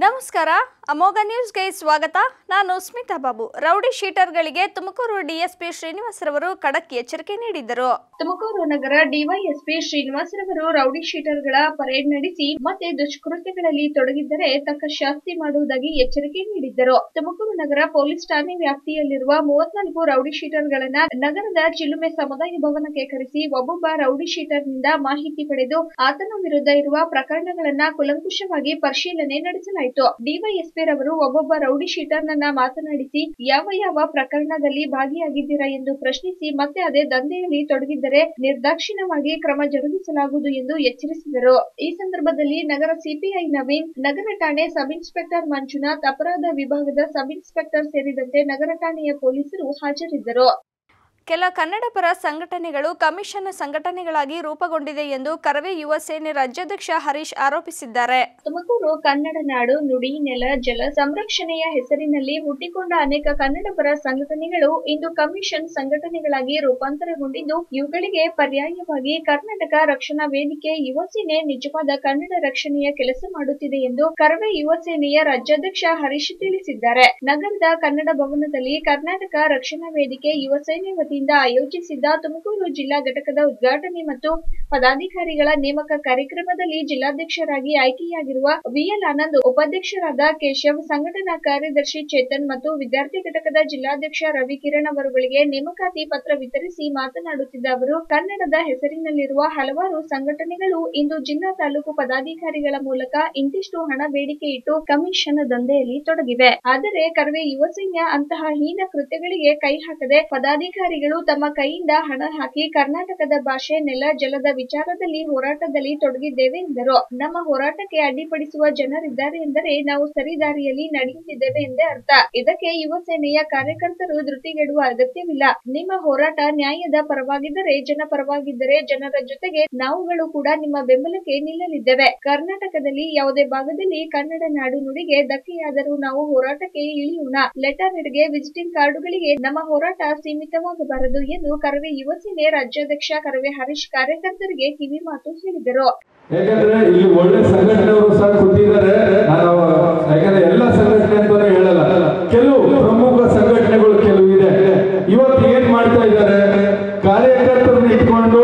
ನಮಸ್ಕಾರ ಅಮೋಘ ನ್ಯೂಸ್ಗೆ ಸ್ವಾಗತ ನಾನು ಸ್ಮಿತಾ ಬಾಬು ರೌಡಿ ಶೀಟರ್ಗಳಿಗೆ ತುಮಕೂರು ಡಿಎಸ್ಪಿ ಶ್ರೀನಿವಾಸರವರು ಖಡಕ್ ಎಚ್ಚರಿಕೆ ನೀಡಿದ್ದರು ತುಮಕೂರು ನಗರ ಡಿವೈಎಸ್ಪಿ ಶ್ರೀನಿವಾಸರವರು ರೌಡಿ ಶೀಟರ್ಗಳ ಪರೇಡ್ ನಡೆಸಿ ಮತ್ತೆ ದುಷ್ಕೃತ್ಯಗಳಲ್ಲಿ ತೊಡಗಿದ್ದರೆ ತಕ್ಕ ಶಾಸ್ತಿ ಮಾಡುವುದಾಗಿ ಎಚ್ಚರಿಕೆ ನೀಡಿದ್ದರು ತುಮಕೂರು ನಗರ ಪೊಲೀಸ್ ಠಾಣೆ ವ್ಯಾಪ್ತಿಯಲ್ಲಿರುವ ಮೂವತ್ನಾಲ್ಕು ರೌಡಿ ಶೀಟರ್ಗಳನ್ನ ನಗರದ ಚಿಲುಮೆ ಸಮುದಾಯ ಭವನಕ್ಕೆ ಕರೆಸಿ ಒಬ್ಬೊಬ್ಬ ರೌಡಿ ಶೀಟರ್ನಿಂದ ಮಾಹಿತಿ ಪಡೆದು ಆತನ ವಿರುದ್ಧ ಇರುವ ಪ್ರಕರಣಗಳನ್ನ ಕುಲಂಕುಷವಾಗಿ ಪರಿಶೀಲನೆ ನಡೆಸಲಾಯಿತು ಡಿವೈಎಸ್ಪಿ ರವರು ಒಬ್ಬೊಬ್ಬ ರೌಡಿ ಶೀಟರ್ನನ್ನ ಮಾತನಾಡಿಸಿ ಯಾವ ಯಾವ ಪ್ರಕರಣದಲ್ಲಿ ಭಾಗಿಯಾಗಿದ್ದೀರಾ ಎಂದು ಪ್ರಶ್ನಿಸಿ ಮತ್ತೆ ಅದೇ ದಂಧೆಯಲ್ಲಿ ತೊಡಗಿದ್ದರೆ ನಿರ್ದಾಕ್ಷಿಣ್ಯವಾಗಿ ಕ್ರಮ ಜರುಗಿಸಲಾಗುವುದು ಎಂದು ಎಚ್ಚರಿಸಿದರು ಈ ಸಂದರ್ಭದಲ್ಲಿ ನಗರ ಸಿಪಿಐ ನವೀನ್ ನಗರ ಠಾಣೆ ಸಬ್ ಇನ್ಸ್ಪೆಕ್ಟರ್ ಮಂಜುನಾಥ್ ಅಪರಾಧ ವಿಭಾಗದ ಸಬ್ ಇನ್ಸ್ಪೆಕ್ಟರ್ ಸೇರಿದಂತೆ ನಗರ ಠಾಣೆಯ ಪೊಲೀಸರು ಹಾಜರಿದ್ದರು ಕೆಲ ಕನ್ನಡಪರ ಸಂಘಟನೆಗಳು ಕಮಿಷನ್ ಸಂಘಟನೆಗಳಾಗಿ ರೂಪುಗೊಂಡಿದೆ ಎಂದು ಕರವೇ ಯುವ ಸೇನೆ ರಾಜ್ಯಾಧ್ಯಕ್ಷ ಹರೀಶ್ ಆರೋಪಿಸಿದ್ದಾರೆ ತುಮಕೂರು ಕನ್ನಡ ನಾಡು ನುಡಿ ನೆಲ ಜಲ ಸಂರಕ್ಷಣೆಯ ಹೆಸರಿನಲ್ಲಿ ಹುಟ್ಟಿಕೊಂಡ ಅನೇಕ ಕನ್ನಡಪರ ಸಂಘಟನೆಗಳು ಇಂದು ಕಮಿಷನ್ ಸಂಘಟನೆಗಳಾಗಿ ರೂಪಾಂತರಗೊಂಡಿದ್ದು ಇವುಗಳಿಗೆ ಪರ್ಯಾಯವಾಗಿ ಕರ್ನಾಟಕ ರಕ್ಷಣಾ ವೇದಿಕೆ ಯುವ ಸೇನೆ ನಿಜವಾದ ಕನ್ನಡ ರಕ್ಷಣೆಯ ಕೆಲಸ ಮಾಡುತ್ತಿದೆ ಎಂದು ಕರವೇ ಯುವ ಸೇನೆಯ ರಾಜ್ಯಾಧ್ಯಕ್ಷ ಹರೀಶ್ ತಿಳಿಸಿದ್ದಾರೆ ನಗರದ ಕನ್ನಡ ಭವನದಲ್ಲಿ ಕರ್ನಾಟಕ ರಕ್ಷಣಾ ವೇದಿಕೆ ಯುವ ಸೇನೆ ವತಿಯಿಂದ ಆಯೋಜಿಸಿದ್ದ ತುಮಕೂರು ಜಿಲ್ಲಾ ಘಟಕದ ಉದ್ಘಾಟನೆ ಮತ್ತು ಪದಾಧಿಕಾರಿಗಳ ನೇಮಕ ಕಾರ್ಯಕ್ರಮದಲ್ಲಿ ಜಿಲ್ಲಾಧ್ಯಕ್ಷರಾಗಿ ಆಯ್ಕೆಯಾಗಿರುವ ವಿಎಲ್ ಆನಂದ್ ಉಪಾಧ್ಯಕ್ಷರಾದ ಕೇಶವ್ ಸಂಘಟನಾ ಕಾರ್ಯದರ್ಶಿ ಚೇತನ್ ಮತ್ತು ವಿದ್ಯಾರ್ಥಿ ಘಟಕದ ಜಿಲ್ಲಾಧ್ಯಕ್ಷ ರವಿ ಕಿರಣ್ ಅವರುಗಳಿಗೆ ನೇಮಕಾತಿ ಪತ್ರ ವಿತರಿಸಿ ಮಾತನಾಡುತ್ತಿದ್ದ ಅವರು ಕನ್ನಡದ ಹೆಸರಿನಲ್ಲಿರುವ ಹಲವಾರು ಸಂಘಟನೆಗಳು ಇಂದು ಜಿಲ್ಲಾ ತಾಲೂಕು ಪದಾಧಿಕಾರಿಗಳ ಮೂಲಕ ಇಂತಿಷ್ಟು ಹಣ ಬೇಡಿಕೆ ಇಟ್ಟು ಕಮಿಷನ್ ದಂಧೆಯಲ್ಲಿ ತೊಡಗಿವೆ ಆದರೆ ಕರ್ವೆ ಯುವ ಸೈನ್ಯ ಅಂತಹ ಹೀನ ಕೃತ್ಯಗಳಿಗೆ ಕೈ ಹಾಕದೆ ಪದಾಧಿಕಾರಿಗಳು ತಮ್ಮ ಕೈಯಿಂದ ಹಣ ಹಾಕಿ ಕರ್ನಾಟಕದ ಭಾಷೆ ನೆಲ ಜಲದ ವಿಚಾರದಲ್ಲಿ ಹೋರಾಟದಲ್ಲಿ ತೊಡಗಿದ್ದೇವೆ ಎಂದರು ನಮ್ಮ ಹೋರಾಟಕ್ಕೆ ಅಡ್ಡಿಪಡಿಸುವ ಜನರಿದ್ದಾರೆ ಎಂದರೆ ನಾವು ಸರಿದಾರಿಯಲ್ಲಿ ನಡೆಯುತ್ತಿದ್ದೇವೆ ಎಂದೇ ಅರ್ಥ ಇದಕ್ಕೆ ಯುವ ಸೇನೆಯ ಕಾರ್ಯಕರ್ತರು ಧೃತಿಗೆಡುವ ಅಗತ್ಯವಿಲ್ಲ ನಿಮ್ಮ ಹೋರಾಟ ನ್ಯಾಯದ ಪರವಾಗಿದ್ದರೆ ಜನ ಪರವಾಗಿದ್ದರೆ ಜನರ ಜೊತೆಗೆ ನಾವುಗಳು ಕೂಡ ನಿಮ್ಮ ಬೆಂಬಲಕ್ಕೆ ನಿಲ್ಲಲಿದ್ದೇವೆ ಕರ್ನಾಟಕದಲ್ಲಿ ಯಾವುದೇ ಭಾಗದಲ್ಲಿ ಕನ್ನಡ ನಾಡು ನುಡಿಗೆ ಧಕ್ಕೆಯಾದರೂ ನಾವು ಹೋರಾಟಕ್ಕೆ ಇಳಿಯೋಣ ಲೆಟರ್ ಹೆಡ್ಗೆ ವಿಸಿಟಿಂಗ್ ಕಾರ್ಡುಗಳಿಗೆ ನಮ್ಮ ಹೋರಾಟ ಸೀಮಿತವಾಗಬಾರದು ಎಂದು ಕರವೇ ಯುವ ಸೇನೆ ರಾಜ್ಯಾಧ್ಯಕ್ಷ ಕರವೇ ಹರೀಶ್ ಕಾರ್ಯಕರ್ತರಿಗೆ ಕಿವಿ ಮಾತು ಹೇಳಿದರು ಯಾಕಂದ್ರೆ ಇಲ್ಲಿ ಒಳ್ಳೆ ಸಂಘಟನೆಯವರು ಸಹ ಕೂತಿದ್ದಾರೆ ನಾನು ಯಾಕಂದ್ರೆ ಎಲ್ಲ ಸಂಘಟನೆ ಅಂತಾನೆ ಹೇಳಲ್ಲ ಕೆಲವು ಪ್ರಮುಖ ಸಂಘಟನೆಗಳು ಕೆಲವು ಇದೆ ಇವತ್ತು ಏನ್ ಮಾಡ್ತಾ ಇದ್ದಾರೆ ಕಾರ್ಯಕರ್ತರನ್ನ ಇಟ್ಕೊಂಡು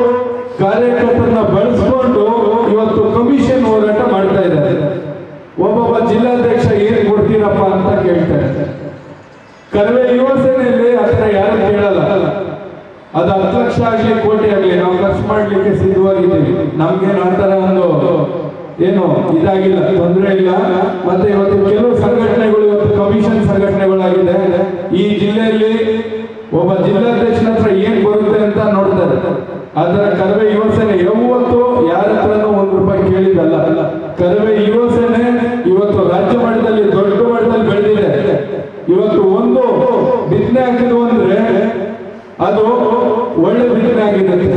ಕಾರ್ಯಕರ್ತರನ್ನ ಬಳಸ್ಕೊಂಡು ಇವತ್ತು ಕಮಿಷನ್ ಹೋರಾಟ ಮಾಡ್ತಾ ಇದ್ದಾರೆ ಒಬ್ಬೊಬ್ಬ ಜಿಲ್ಲಾಧ್ಯಕ್ಷ ಏನ್ ಕೊಡ್ತೀರಪ್ಪ ಅಂತ ಕೇಳ್ತಾರೆ ಕರ್ವೆ ಯುವ ಸೇನೆಯಲ್ಲಿ ಹತ್ರ ಯಾರು ಕೇಳಲ್ಲ ಅದು ಹತ್ತು ಲಕ್ಷ ಆಗ್ಲಿ ಕೋಟಿ ಆಗ್ಲಿ ನಾವು ಖರ್ಚು ಮಾಡ್ಲಿಕ್ಕೆ ಸಿದ್ಧವಾಗಿದ್ದೀವಿ ನಮ್ಗೇನು ಆ ಥರ ಒಂದು ಏನು ಇದಾಗಿಲ್ಲ ತೊಂದರೆ ಇಲ್ಲ ಮತ್ತೆ ಇವತ್ತು ಕೆಲವು ಸಂಘಟನೆಗಳು ಇವತ್ತು ಕಮಿಷನ್ ಸಂಘಟನೆಗಳಾಗಿದೆ ಈ ಜಿಲ್ಲೆಯಲ್ಲಿ ಒಬ್ಬ ಜಿಲ್ಲಾಧ್ಯಕ್ಷನ ಹತ್ರ ಏನ್ ಬರುತ್ತೆ ಅಂತ ನೋಡ್ತಾರೆ ಅದರ ಕರವೇ ಯುವ ಸೇನೆ ಯಾವತ್ತು ಯಾರ ಹತ್ರನೂ ಒಂದು ರೂಪಾಯಿ ಕೇಳಿದಲ್ಲ ಕರವೇ ಯುವ ಸೇನೆ ಇವತ್ತು ರಾಜ್ಯ ಮಟ್ಟದಲ್ಲಿ ದೊಡ್ಡ ಮಟ್ಟದಲ್ಲಿ ಬೆಳೆದಿದೆ ಇವತ್ತು ಒಂದು ಬಿತ್ತನೆ ಹಾಕಿದ್ವು ಅಂದ್ರೆ ಅದು ಒಳ್ಳೆ ಬಿತ್ತನೆ ಆಗಿದೆ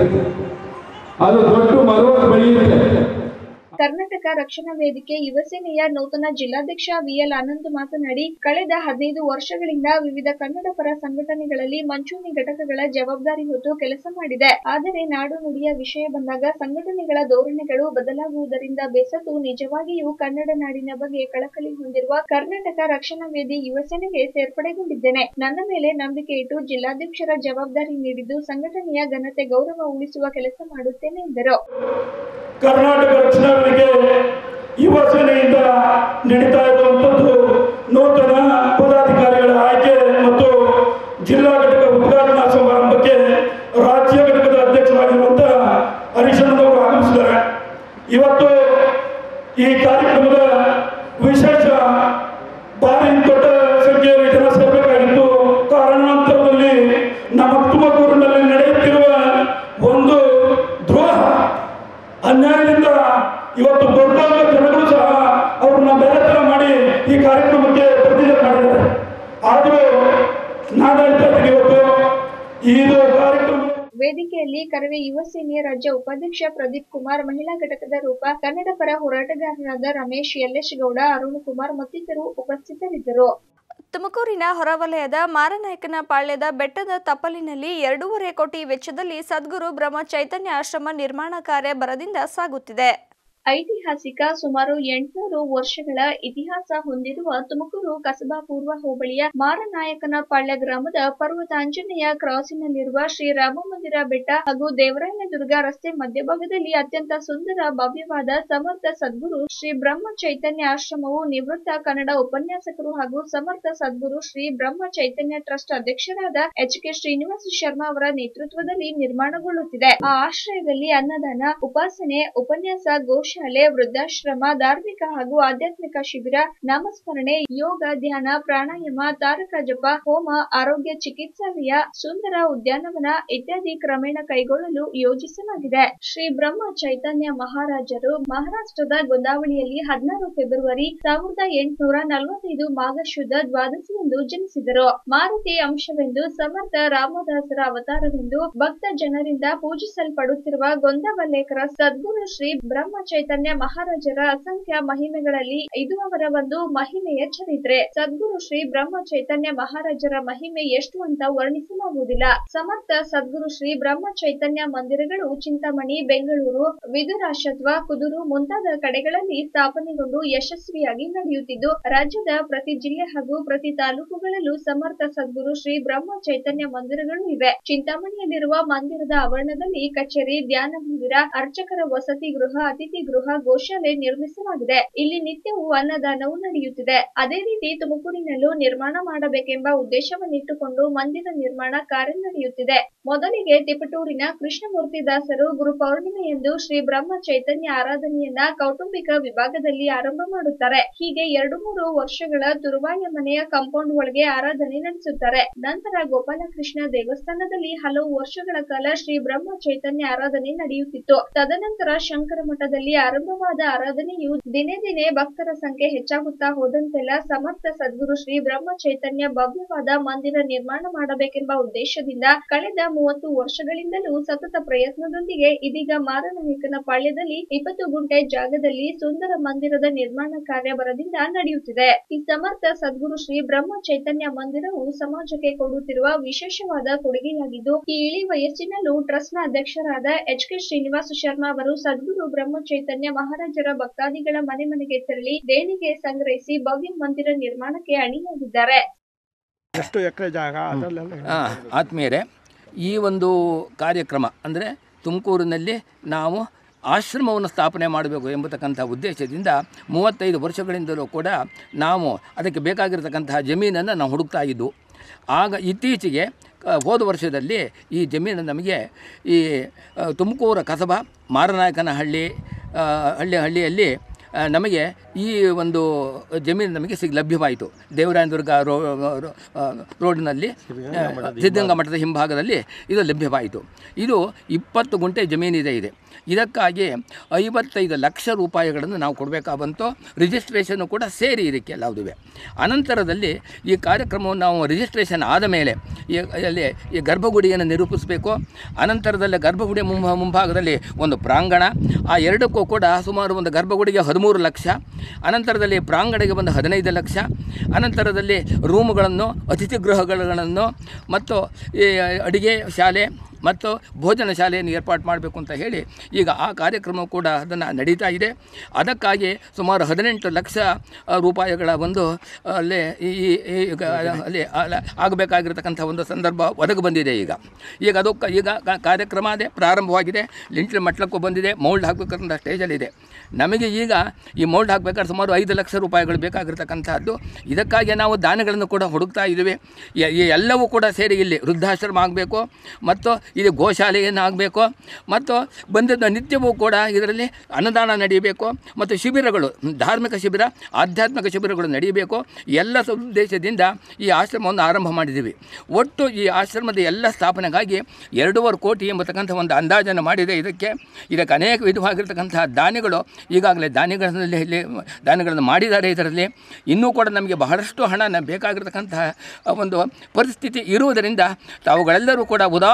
ಅದು ದೊಡ್ಡ ಮರವಾಗಿ ಬೆಳೆಯುತ್ತೆ ಕರ್ನಾಟಕ ರಕ್ಷಣಾ ವೇದಿಕೆ ಯುವ ಸೇನೆಯ ನೂತನ ಜಿಲ್ಲಾಧ್ಯಕ್ಷ ವಿಎಲ್ ಆನಂದ್ ಮಾತನಾಡಿ ಕಳೆದ ಹದಿನೈದು ವರ್ಷಗಳಿಂದ ವಿವಿಧ ಕನ್ನಡ ಪರ ಸಂಘಟನೆಗಳಲ್ಲಿ ಮಂಚೂಣಿ ಘಟಕಗಳ ಜವಾಬ್ದಾರಿ ಹೊತ್ತು ಕೆಲಸ ಮಾಡಿದೆ ಆದರೆ ನಾಡು ನುಡಿಯ ವಿಷಯ ಬಂದಾಗ ಸಂಘಟನೆಗಳ ಧೋರಣೆಗಳು ಬದಲಾಗುವುದರಿಂದ ಬೇಸತ್ತು ನಿಜವಾಗಿಯೂ ಕನ್ನಡ ನಾಡಿನ ಬಗ್ಗೆ ಕಳಕಳಿ ಹೊಂದಿರುವ ಕರ್ನಾಟಕ ರಕ್ಷಣಾ ವೇದಿ ಯುವ ಸೇನೆಗೆ ಸೇರ್ಪಡೆಗೊಂಡಿದ್ದೇನೆ ನನ್ನ ಮೇಲೆ ನಂಬಿಕೆ ಇಟ್ಟು ಜಿಲ್ಲಾಧ್ಯಕ್ಷರ ಜವಾಬ್ದಾರಿ ನೀಡಿದ್ದು ಸಂಘಟನೆಯ ಘನತೆ ಗೌರವ ಉಳಿಸುವ ಕೆಲಸ ಮಾಡುತ್ತೇನೆ ಎಂದರು ಕರ್ನಾಟಕ ರಕ್ಷಣಾ ವೇದಿಕೆ ಯುವ ಸೇನೆಯಿಂದ ನಡೀತಾ ಇರುವಂತದ್ದು ನೂತನ ಪದಾಧಿಕಾರಿಗಳ ಆಯ್ಕೆ ಮತ್ತು ಜಿಲ್ಲಾ ಘಟಕ ಉದ್ಘಾಟನಾ ಸಮಾರಂಭಕ್ಕೆ ರಾಜ್ಯ ಘಟಕದ ಅಧ್ಯಕ್ಷರಾಗಿರುವಂತಹ ಹರೀಶಣ್ಣನವರು ಆಗಮಿಸಿದ್ದಾರೆ ಇವತ್ತು ಈ ಕಾರ್ಯಕ್ರಮದ ವಿಶೇಷ ಭಾರಿ ದೊಡ್ಡ ಸಂಖ್ಯೆಯಲ್ಲಿ ಜನ ಸೇರಬೇಕಾಗಿತ್ತು ಕಾರಣಾಂತರದಲ್ಲಿ ನಮ್ಮ ತುಮಕೂರಿನಲ್ಲಿ ನಡೆಯುತ್ತಿರುವ ಒಂದು ದ್ರೋಹ ಅನ್ಯಾಯದಿಂದ ಇವತ್ತು ದೊಡ್ಡ ಜನಗಳು ಸಹ ಅವ್ರನ್ನ ಬೇರೆ ತರ ಮಾಡಿ ಈ ಕಾರ್ಯಕ್ರಮಕ್ಕೆ ಪ್ರತಿಜ್ಞೆ ಮಾಡಿದ್ದಾರೆ ಆದರೂ ನಾನು ಹೇಳ್ತಾ ಇದ್ದೀನಿ ಇವತ್ತು ಇದು ಕಾರ್ಯಕ್ರಮ ವೇದಿಕೆಯಲ್ಲಿ ಕರವೇ ಯುವ ಸೇನೆಯ ರಾಜ್ಯ ಉಪಾಧ್ಯಕ್ಷ ಪ್ರದೀಪ್ ಕುಮಾರ್ ಮಹಿಳಾ ಘಟಕದ ರೂಪ ಕನ್ನಡ ಪರ ಹೋರಾಟಗಾರರಾದ ರಮೇಶ್ ಯಲ್ಲೇಶ್ ಗೌಡ ಅರುಣ್ ಕುಮಾರ್ ಮತ್ತಿತರರು ಉಪಸ್ಥಿತರಿದ್ದರು ತುಮಕೂರಿನ ಹೊರವಲಯದ ಮಾರನಾಯಕನ ಪಾಳ್ಯದ ಬೆಟ್ಟದ ತಪ್ಪಲಿನಲ್ಲಿ ಎರಡೂವರೆ ಕೋಟಿ ವೆಚ್ಚದಲ್ಲಿ ಸದ್ಗುರು ಬ್ರಹ್ಮ ಚೈತನ್ಯ ಆಶ್ರಮ ನಿರ್ಮಾಣ ಕಾರ್ಯ ಬರದಿಂದ ಸಾಗುತ್ತಿದೆ ಐತಿಹಾಸಿಕ ಸುಮಾರು ಎಂಟುನೂರು ವರ್ಷಗಳ ಇತಿಹಾಸ ಹೊಂದಿರುವ ತುಮಕೂರು ಕಸಬಾ ಪೂರ್ವ ಹೋಬಳಿಯ ಮಾರನಾಯಕನ ಪಾಳ್ಯ ಗ್ರಾಮದ ಪರ್ವತಾಂಜನೇಯ ಕ್ರಾಸಿನಲ್ಲಿರುವ ಶ್ರೀ ರಾಮ ಮಂದಿರ ಬೆಟ್ಟ ಹಾಗೂ ದೇವರಾಯನದುರ್ಗ ರಸ್ತೆ ಮಧ್ಯಭಾಗದಲ್ಲಿ ಅತ್ಯಂತ ಸುಂದರ ಭವ್ಯವಾದ ಸಮರ್ಥ ಸದ್ಗುರು ಶ್ರೀ ಬ್ರಹ್ಮ ಚೈತನ್ಯ ಆಶ್ರಮವು ನಿವೃತ್ತ ಕನ್ನಡ ಉಪನ್ಯಾಸಕರು ಹಾಗೂ ಸಮರ್ಥ ಸದ್ಗುರು ಶ್ರೀ ಬ್ರಹ್ಮ ಚೈತನ್ಯ ಟ್ರಸ್ಟ್ ಅಧ್ಯಕ್ಷರಾದ ಎಚ್ ಕೆ ಶ್ರೀನಿವಾಸ ಶರ್ಮಾ ಅವರ ನೇತೃತ್ವದಲ್ಲಿ ನಿರ್ಮಾಣಗೊಳ್ಳುತ್ತಿದೆ ಆ ಆಶ್ರಯದಲ್ಲಿ ಅನ್ನದಾನ ಉಪಾಸನೆ ಉಪನ್ಯಾಸ ಗೋಶಾಲೆ ವೃದ್ಧಾಶ್ರಮ ಧಾರ್ಮಿಕ ಹಾಗೂ ಆಧ್ಯಾತ್ಮಿಕ ಶಿಬಿರ ನಾಮಸ್ಮರಣೆ ಯೋಗ ಧ್ಯಾನ ಪ್ರಾಣಾಯಾಮ ತಾರಕ ಜಪ ಹೋಮ ಆರೋಗ್ಯ ಚಿಕಿತ್ಸಾಲಯ ಸುಂದರ ಉದ್ಯಾನವನ ಇತ್ಯಾದಿ ಕ್ರಮೇಣ ಕೈಗೊಳ್ಳಲು ಯೋಜಿಸಲಾಗಿದೆ ಶ್ರೀ ಬ್ರಹ್ಮ ಚೈತನ್ಯ ಮಹಾರಾಜರು ಮಹಾರಾಷ್ಟ್ರದ ಗೋದಾವಳಿಯಲ್ಲಿ ಹದಿನಾರು ಫೆಬ್ರವರಿ ಸಾವಿರದ ಎಂಟುನೂರ ನಲವತ್ತೈದು ಮಾಘ ಶುದ್ಧ ದ್ವಾದಶಿಯಂದು ಜನಿಸಿದರು ಮಾರುತಿ ಅಂಶವೆಂದು ಸಮರ್ಥ ರಾಮದಾಸರ ಅವತಾರವೆಂದು ಭಕ್ತ ಜನರಿಂದ ಪೂಜಿಸಲ್ಪಡುತ್ತಿರುವ ಗೊಂದವಲ್ಲೇಕರ ಸದ್ಗುರು ಶ್ರೀ ಬ್ರಹ್ಮ ಚೈತನ್ಯ ಮಹಾರಾಜರ ಅಸಂಖ್ಯ ಮಹಿಮೆಗಳಲ್ಲಿ ಇದು ಅವರ ಒಂದು ಮಹಿಮೆಯ ಚರಿತ್ರೆ ಸದ್ಗುರು ಶ್ರೀ ಬ್ರಹ್ಮ ಚೈತನ್ಯ ಮಹಾರಾಜರ ಮಹಿಮೆ ಎಷ್ಟು ಅಂತ ವರ್ಣಿಸಲಾಗುವುದಿಲ್ಲ ಸಮರ್ಥ ಸದ್ಗುರು ಶ್ರೀ ಬ್ರಹ್ಮ ಚೈತನ್ಯ ಮಂದಿರಗಳು ಚಿಂತಾಮಣಿ ಬೆಂಗಳೂರು ವಿದುರಾಶತ್ವ ಕುದುರು ಮುಂತಾದ ಕಡೆಗಳಲ್ಲಿ ಸ್ಥಾಪನೆಗೊಂಡು ಯಶಸ್ವಿಯಾಗಿ ನಡೆಯುತ್ತಿದ್ದು ರಾಜ್ಯದ ಪ್ರತಿ ಜಿಲ್ಲೆ ಹಾಗೂ ಪ್ರತಿ ತಾಲೂಕುಗಳಲ್ಲೂ ಸಮರ್ಥ ಸದ್ಗುರು ಶ್ರೀ ಬ್ರಹ್ಮ ಚೈತನ್ಯ ಮಂದಿರಗಳು ಇವೆ ಚಿಂತಾಮಣಿಯಲ್ಲಿರುವ ಮಂದಿರದ ಆವರಣದಲ್ಲಿ ಕಚೇರಿ ಧ್ಯಾನ ಮಂದಿರ ಅರ್ಚಕರ ವಸತಿ ಗೃಹ ಅತಿಥಿ ಗೃಹ ಗೋಶಾಲೆ ನಿರ್ಮಿಸಲಾಗಿದೆ ಇಲ್ಲಿ ನಿತ್ಯವೂ ಅನ್ನದಾನವು ನಡೆಯುತ್ತಿದೆ ಅದೇ ರೀತಿ ತುಮಕೂರಿನಲ್ಲೂ ನಿರ್ಮಾಣ ಮಾಡಬೇಕೆಂಬ ಉದ್ದೇಶವನ್ನಿಟ್ಟುಕೊಂಡು ಮಂದಿರ ನಿರ್ಮಾಣ ಕಾರ್ಯ ನಡೆಯುತ್ತಿದೆ ಮೊದಲಿಗೆ ತಿಪಟೂರಿನ ಕೃಷ್ಣಮೂರ್ತಿ ದಾಸರು ಗುರು ಪೌರ್ಣಿಮೆಯಂದು ಶ್ರೀ ಬ್ರಹ್ಮ ಚೈತನ್ಯ ಆರಾಧನೆಯನ್ನ ಕೌಟುಂಬಿಕ ವಿಭಾಗದಲ್ಲಿ ಆರಂಭ ಮಾಡುತ್ತಾರೆ ಹೀಗೆ ಎರಡು ಮೂರು ವರ್ಷಗಳ ತುರುವಾಯ ಮನೆಯ ಕಾಂಪೌಂಡ್ ಒಳಗೆ ಆರಾಧನೆ ನಡೆಸುತ್ತಾರೆ ನಂತರ ಗೋಪಾಲಕೃಷ್ಣ ದೇವಸ್ಥಾನದಲ್ಲಿ ಹಲವು ವರ್ಷಗಳ ಕಾಲ ಶ್ರೀ ಬ್ರಹ್ಮ ಚೈತನ್ಯ ಆರಾಧನೆ ನಡೆಯುತ್ತಿತ್ತು ತದನಂತರ ಶಂಕರ ಮಠದಲ್ಲಿ ಆರಂಭವಾದ ಆರಾಧನೆಯು ದಿನೇ ದಿನೇ ಭಕ್ತರ ಸಂಖ್ಯೆ ಹೆಚ್ಚಾಗುತ್ತಾ ಹೋದಂತೆಲ್ಲ ಸಮರ್ಥ ಸದ್ಗುರು ಶ್ರೀ ಬ್ರಹ್ಮ ಚೈತನ್ಯ ಭವ್ಯವಾದ ಮಂದಿರ ನಿರ್ಮಾಣ ಮಾಡಬೇಕೆಂಬ ಉದ್ದೇಶದಿಂದ ಕಳೆದ ಮೂವತ್ತು ವರ್ಷಗಳಿಂದಲೂ ಸತತ ಪ್ರಯತ್ನದೊಂದಿಗೆ ಇದೀಗ ಮಾರನಾಯಕನ ಪಾಳ್ಯದಲ್ಲಿ ಇಪ್ಪತ್ತು ಗುಂಟೆ ಜಾಗದಲ್ಲಿ ಸುಂದರ ಮಂದಿರದ ನಿರ್ಮಾಣ ಕಾರ್ಯ ಬರದಿಂದ ನಡೆಯುತ್ತಿದೆ ಈ ಸಮರ್ಥ ಸದ್ಗುರು ಶ್ರೀ ಬ್ರಹ್ಮ ಚೈತನ್ಯ ಮಂದಿರವು ಸಮಾಜಕ್ಕೆ ಕೊಡುತ್ತಿರುವ ವಿಶೇಷವಾದ ಕೊಡುಗೆಯಾಗಿದ್ದು ಈ ಇಳಿ ವಯಸ್ಸಿನಲ್ಲೂ ಟ್ರಸ್ಟ್ನ ಅಧ್ಯಕ್ಷರಾದ ಎಚ್ ಕೆ ಶ್ರೀನಿವಾಸ ಶರ್ಮಾ ಅವರು ಸದ್ಗುರು ಬ್ರಹ್ಮ ಚೈತನ್ಯ ಮಹಾರಾಜರ ಭಕ್ತಾದಿಗಳ ಮನೆ ಮನೆಗೆ ತೆರಳಿ ದೇಣಿಗೆ ಸಂಗ್ರಹಿಸಿ ಭವ್ಯ ಮಂದಿರ ನಿರ್ಮಾಣಕ್ಕೆ ಅಣಿಯಾಗಿದ್ದಾರೆ ಎಷ್ಟು ಎಕರೆ ಜಾಗ ಅದರಲ್ಲೆಲ್ಲ ಆ, ಆತ್ಮೀಯರೇ ಈ ಒಂದು ಕಾರ್ಯಕ್ರಮ ಅಂದರೆ ತುಮಕೂರಿನಲ್ಲಿ ನಾವು ಆಶ್ರಮವನ್ನು ಸ್ಥಾಪನೆ ಮಾಡಬೇಕು ಎಂಬತಕ್ಕಂಥ ಉದ್ದೇಶದಿಂದ ಮೂವತ್ತೈದು ವರ್ಷಗಳಿಂದಲೂ ಕೂಡ ನಾವು ಅದಕ್ಕೆ ಬೇಕಾಗಿರತಕ್ಕಂತಹ ಜಮೀನನ್ನು ನಾವು ಹುಡುಕ್ತಾ ಇದ್ದು ಆಗ ಇತ್ತೀಚೆಗೆ ಆ, ಹೋದ ವರ್ಷದಲ್ಲಿ ಈ ಜಮೀನು ನಮಗೆ ಈ ಆ, ತುಮಕೂರು ಕಸಬಾ ಮಾರನಾಯಕನಹಳ್ಳಿ ಆ, ಹಳ್ಳಿ ಹಳ್ಳಿಯಲ್ಲಿ ಆ, ನಮಗೆ ಈ ಒಂದು ಜಮೀನು ನಮಗೆ ಸಿಗ್ ಲಭ್ಯವಾಯಿತು ದೇವರಾಯನದುರ್ಗ ರೋ ರೋ- ಆ, ರೋಡ್ನಲ್ಲಿ ಆ, ಸಿದ್ಧಗಂಗಾ ಮಠದ ಹಿಂಭಾಗದಲ್ಲಿ ಇದು ಲಭ್ಯವಾಯಿತು ಇದು ಇಪ್ಪತ್ತು ಗುಂಟೆ ಜಮೀನಿದೆ ಇದೆ ಇದಕ್ಕಾಗಿ ಐವತ್ತೈದು ಲಕ್ಷ ರೂಪಾಯಿಗಳನ್ನು ನಾವು ಕೊಡಬೇಕಾ ಬಂತು ರಿಜಿಸ್ಟ್ರೇಷನ್ನು ಕೂಡ ಸೇರಿ ಇದಕ್ಕೆ ಎಲ್ಲವುದುವೆ ಅನಂತರದಲ್ಲಿ ಈ ಕಾರ್ಯಕ್ರಮವನ್ನು ನಾವು ರಿಜಿಸ್ಟ್ರೇಷನ್ ಆದ ಮೇಲೆ ಈ ಅಲ್ಲಿ ಈ ಗರ್ಭಗುಡಿಯನ್ನು ನಿರೂಪಿಸಬೇಕು ಅನಂತರದಲ್ಲಿ ಗರ್ಭಗುಡಿಯ ಮುಂಭ ಮುಂಭಾಗದಲ್ಲಿ ಒಂದು ಪ್ರಾಂಗಣ ಆ ಎರಡಕ್ಕೂ ಕೂಡ ಸುಮಾರು ಒಂದು ಗರ್ಭಗುಡಿಗೆ ಹದಿಮೂರು ಲಕ್ಷ ಅನಂತರದಲ್ಲಿ ಪ್ರಾಂಗಣಕ್ಕೆ ಬಂದು ಹದಿನೈದು ಲಕ್ಷ ಅನಂತರದಲ್ಲಿ ರೂಮುಗಳನ್ನು ಅತಿಥಿ ಗೃಹಗಳನ್ನು ಮತ್ತು ಈ ಅಡಿಗೆ ಶಾಲೆ ಮತ್ತು ಭೋಜನ ಶಾಲೆಯನ್ನು ಏರ್ಪಾಡು ಮಾಡಬೇಕು ಅಂತ ಹೇಳಿ ಈಗ ಆ ಕಾರ್ಯಕ್ರಮ ಕೂಡ ಅದನ್ನು ನಡೀತಾ ಇದೆ ಅದಕ್ಕಾಗಿ ಸುಮಾರು ಹದಿನೆಂಟು ಲಕ್ಷ ಆ, ರೂಪಾಯಿಗಳ ಒಂದು ಅಲ್ಲಿ ಈ ಈ- ಈಗ ಅಲ್ಲಿ ಅಲ್ಲ- ಆಗಬೇಕಾಗಿರತಕ್ಕಂಥ ಒಂದು ಸಂದರ್ಭ ಒದಗಿ ಬಂದಿದೆ ಈಗ ಈಗ ಅದಕ್ಕೆ ಈಗ ಕ- ಕಾರ್ಯಕ್ರಮ ಅದೇ ಪ್ರಾರಂಭವಾಗಿದೆ ಲಿಂಟ್ಲ್ ಮಟ್ಲಕ್ಕೂ ಬಂದಿದೆ ಮೌಲ್ಡ್ ಹಾಕಬೇಕಂತ ಸ್ಟೇಜಲ್ಲಿದೆ ನಮಗೆ ಈಗ ಈ ಮೌಲ್ಡ್ ಹಾಕಬೇಕಾದ್ರೆ ಸುಮಾರು ಐದು ಲಕ್ಷ ರೂಪಾಯಿಗಳು ಬೇಕಾಗಿರ್ತಕ್ಕಂಥದ್ದು ಇದಕ್ಕಾಗಿ ನಾವು ದಾನಗಳನ್ನು ಕೂಡ ಹುಡುಕ್ತಾ ಇದ್ದೀವಿ ಎ- ಈ ಎಲ್ಲವೂ ಕೂಡ ಸೇರಿ ಇಲ್ಲಿ ವೃದ್ಧಾಶ್ರಮ ಆಗಬೇಕು ಮತ್ತು ಇದು ಗೋಶಾಲೆಯನ್ನು ಆಗಬೇಕು ಮತ್ತು ಬಂದಿದ್ದ ನಿತ್ಯವೂ ಕೂಡ ಇದರಲ್ಲಿ ಅನ್ನದಾನ ನಡೆಯಬೇಕು ಮತ್ತು ಶಿಬಿರಗಳು ಧಾರ್ಮಿಕ ಶಿಬಿರ ಆಧ್ಯಾತ್ಮಿಕ ಶಿಬಿರಗಳು ನಡೆಯಬೇಕು ಎಲ್ಲ ಸ- ಉದ್ದೇಶದಿಂದ ಈ ಆಶ್ರಮವನ್ನು ಆರಂಭ ಮಾಡಿದ್ದೀವಿ ಒಟ್ಟು ಈ ಆಶ್ರಮದ ಎಲ್ಲ ಸ್ಥಾಪನೆಗಾಗಿ ಎರಡೂವರೆ ಕೋಟಿ ಎಂಬತಕ್ಕಂಥ ಒಂದು ಅಂದಾಜನ್ನು ಮಾಡಿದೆ ಇದಕ್ಕೆ ಇದಕ್ಕೆ ಅನೇಕ ವಿಧವಾಗಿರ್ತಕ್ಕಂತಹ ದಾನಿಗಳು ಈಗಾಗಲೇ ದಾನಿಗಳಲ್ಲಿ ಇಲ್ಲಿ ದಾನಿಗಳನ್ನು ಮಾಡಿದ್ದಾರೆ ಇದರಲ್ಲಿ ಇನ್ನೂ ಕೂಡ ನಮಗೆ ಬಹಳಷ್ಟು ಹಣ ನ- ಬೇಕಾಗಿರ್ತಕ್ಕಂತಹ ಒಂದು ಪರಿಸ್ಥಿತಿ ಇರುವುದರಿಂದ ತಾವುಗಳೆಲ್ಲರೂ ಕೂಡ ಉದಾರ ಮನಸ್ಸಿನಿಂದ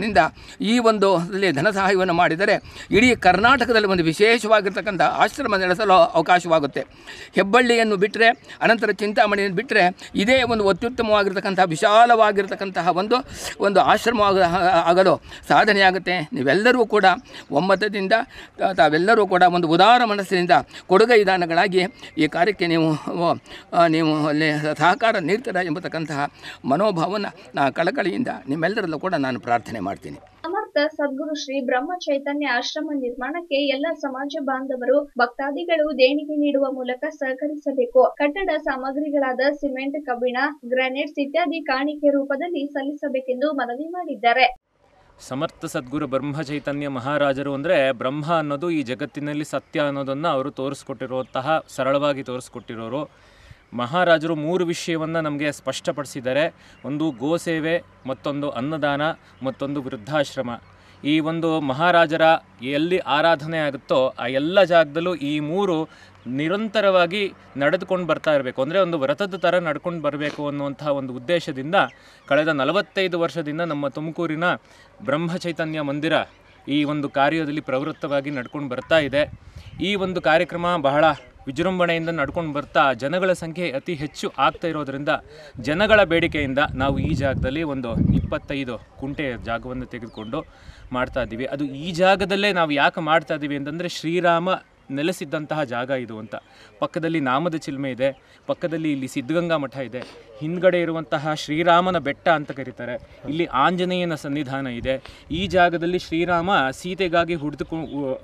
ಕಾರಣದಿಂದ ಈ ಒಂದು ಇಲ್ಲಿ ಧನ ಸಹಾಯವನ್ನು ಮಾಡಿದರೆ ಇಡೀ ಕರ್ನಾಟಕದಲ್ಲಿ ಒಂದು ವಿಶೇಷವಾಗಿರ್ತಕ್ಕಂಥ ಆಶ್ರಮ ನಡೆಸಲು ಅವಕಾಶವಾಗುತ್ತೆ ಹೆಬ್ಬಳ್ಳಿಯನ್ನು ಬಿಟ್ಟರೆ ಅನಂತರ ಚಿಂತಾಮಣಿಯನ್ನು ಬಿಟ್ಟರೆ ಇದೇ ಒಂದು ಅತ್ಯುತ್ತಮವಾಗಿರ್ತಕ್ಕಂಥ ವಿಶಾಲವಾಗಿರ್ತಕ್ಕಂತಹ ಒಂದು ಒಂದು ಆಶ್ರಮ ಆಗಲು ಸಾಧನೆಯಾಗುತ್ತೆ ನೀವೆಲ್ಲರೂ ಕೂಡ ಒಮ್ಮತದಿಂದ ತಾ- ತಾವೆಲ್ಲರೂ ಕೂಡ ಒಂದು ಉದಾರ ಮನಸ್ಸಿನಿಂದ ಕೊಡುಗೈ ದಾನಗಳಾಗಿ ಈ ಕಾರ್ಯಕ್ಕೆ ನೀವು ಆ, ನೀವು ಅಲ್ಲಿ ಸಹಕಾರ ನೀಡ್ತೀರಾ ಎಂಬತಕ್ಕಂತಹ ಮನೋಭಾವವನ್ನು ನಾ ಕಳಕಳಿಯಿಂದ ನಿಮ್ಮೆಲ್ಲರಲ್ಲೂ ಕೂಡ ನಾನು ಪ್ರಾರ್ಥನೆ ಮಾಡ್ತೀನಿ ಸಮರ್ಥ ಸದ್ಗುರು ಶ್ರೀ ಬ್ರಹ್ಮ ಚೈತನ್ಯ ಆಶ್ರಮ ನಿರ್ಮಾಣಕ್ಕೆ ಎಲ್ಲ ಸಮಾಜ ಬಾಂಧವರು ಭಕ್ತಾದಿಗಳು ದೇಣಿಗೆ ನೀಡುವ ಮೂಲಕ ಸಹಕರಿಸಬೇಕು ಕಟ್ಟಡ ಸಾಮಗ್ರಿಗಳಾದ ಸಿಮೆಂಟ್ ಕಬ್ಬಿಣ ಗ್ರಾನೈಟ್ಸ್ ಇತ್ಯಾದಿ ಕಾಣಿಕೆ ರೂಪದಲ್ಲಿ ಸಲ್ಲಿಸಬೇಕೆಂದು ಮನವಿ ಮಾಡಿದ್ದಾರೆ ಸಮರ್ಥ ಸದ್ಗುರು ಬ್ರಹ್ಮ ಚೈತನ್ಯ ಮಹಾರಾಜರು ಅಂದರೆ ಬ್ರಹ್ಮ ಅನ್ನೋದು ಈ ಜಗತ್ತಿನಲ್ಲಿ ಸತ್ಯ ಅನ್ನೋದನ್ನು ಅವರು ತೋರಿಸ್ಕೊಟ್ಟಿರುವಂತಹ ಸರಳವಾಗಿ ತೋರಿಸ್ಕೊಟ್ಟಿರೋರು ಮಹಾರಾಜರು ಮೂರು ವಿಷಯವನ್ನು ನಮಗೆ ಸ್ಪಷ್ಟಪಡಿಸಿದ್ದಾರೆ ಒಂದು ಗೋಸೇವೆ ಮತ್ತೊಂದು ಅನ್ನದಾನ ಮತ್ತೊಂದು ವೃದ್ಧಾಶ್ರಮ ಈ ಒಂದು ಮಹಾರಾಜರ ಎಲ್ಲಿ ಆರಾಧನೆ ಆಗುತ್ತೋ ಆ ಎಲ್ಲ ಜಾಗದಲ್ಲೂ ಈ ಮೂರು ನಿರಂತರವಾಗಿ ನಡೆದುಕೊಂಡು ಬರ್ತಾ ಇರಬೇಕು ಅಂದರೆ ಒಂದು ವ್ರತದ ಥರ ನಡ್ಕೊಂಡು ಬರಬೇಕು ಅನ್ನುವಂತಹ ಒಂದು ಉದ್ದೇಶದಿಂದ ಕಳೆದ ನಲವತ್ತೈದು ವರ್ಷದಿಂದ ನಮ್ಮ ತುಮಕೂರಿನ ಬ್ರಹ್ಮ ಚೈತನ್ಯ ಮಂದಿರ ಈ ಒಂದು ಕಾರ್ಯದಲ್ಲಿ ಪ್ರವೃತ್ತವಾಗಿ ನಡ್ಕೊಂಡು ಬರ್ತಾ ಇದೆ ಈ ಒಂದು ಕಾರ್ಯಕ್ರಮ ಬಹಳ ವಿಜೃಂಭಣೆಯಿಂದ ನಡ್ಕೊಂಡು ಬರ್ತಾ ಜನಗಳ ಸಂಖ್ಯೆ ಅತಿ ಹೆಚ್ಚು ಆಗ್ತಾ ಇರೋದ್ರಿಂದ ಜನಗಳ ಬೇಡಿಕೆಯಿಂದ ನಾವು ಈ ಜಾಗದಲ್ಲಿ ಒಂದು ಇಪ್ಪತ್ತೈದು ಕುಂಟೆ ಜಾಗವನ್ನು ತೆಗೆದುಕೊಂಡು ಮಾಡ್ತಾ ಇದ್ದೀವಿ ಅದು ಈ ಜಾಗದಲ್ಲೇ ನಾವು ಯಾಕೆ ಮಾಡ್ತಾ ಇದ್ದೀವಿ ಅಂತಂದರೆ ಶ್ರೀರಾಮ ನೆಲೆಸಿದ್ದಂತಹ ಜಾಗ ಇದು ಅಂತ ಪಕ್ಕದಲ್ಲಿ ನಾಮದ ಚಿಲ್ಮೆ ಇದೆ ಪಕ್ಕದಲ್ಲಿ ಇಲ್ಲಿ ಸಿದ್ಧಗಂಗಾ ಮಠ ಇದೆ ಹಿಂದ್ಗಡೆ ಇರುವಂತಹ ಶ್ರೀರಾಮನ ಬೆಟ್ಟ ಅಂತ ಕರೀತಾರೆ ಇಲ್ಲಿ ಆಂಜನೇಯನ ಸನ್ನಿಧಾನ ಇದೆ ಈ ಜಾಗದಲ್ಲಿ ಶ್ರೀರಾಮ ಸೀತೆಗಾಗಿ ಹುಡಿದುಕೊ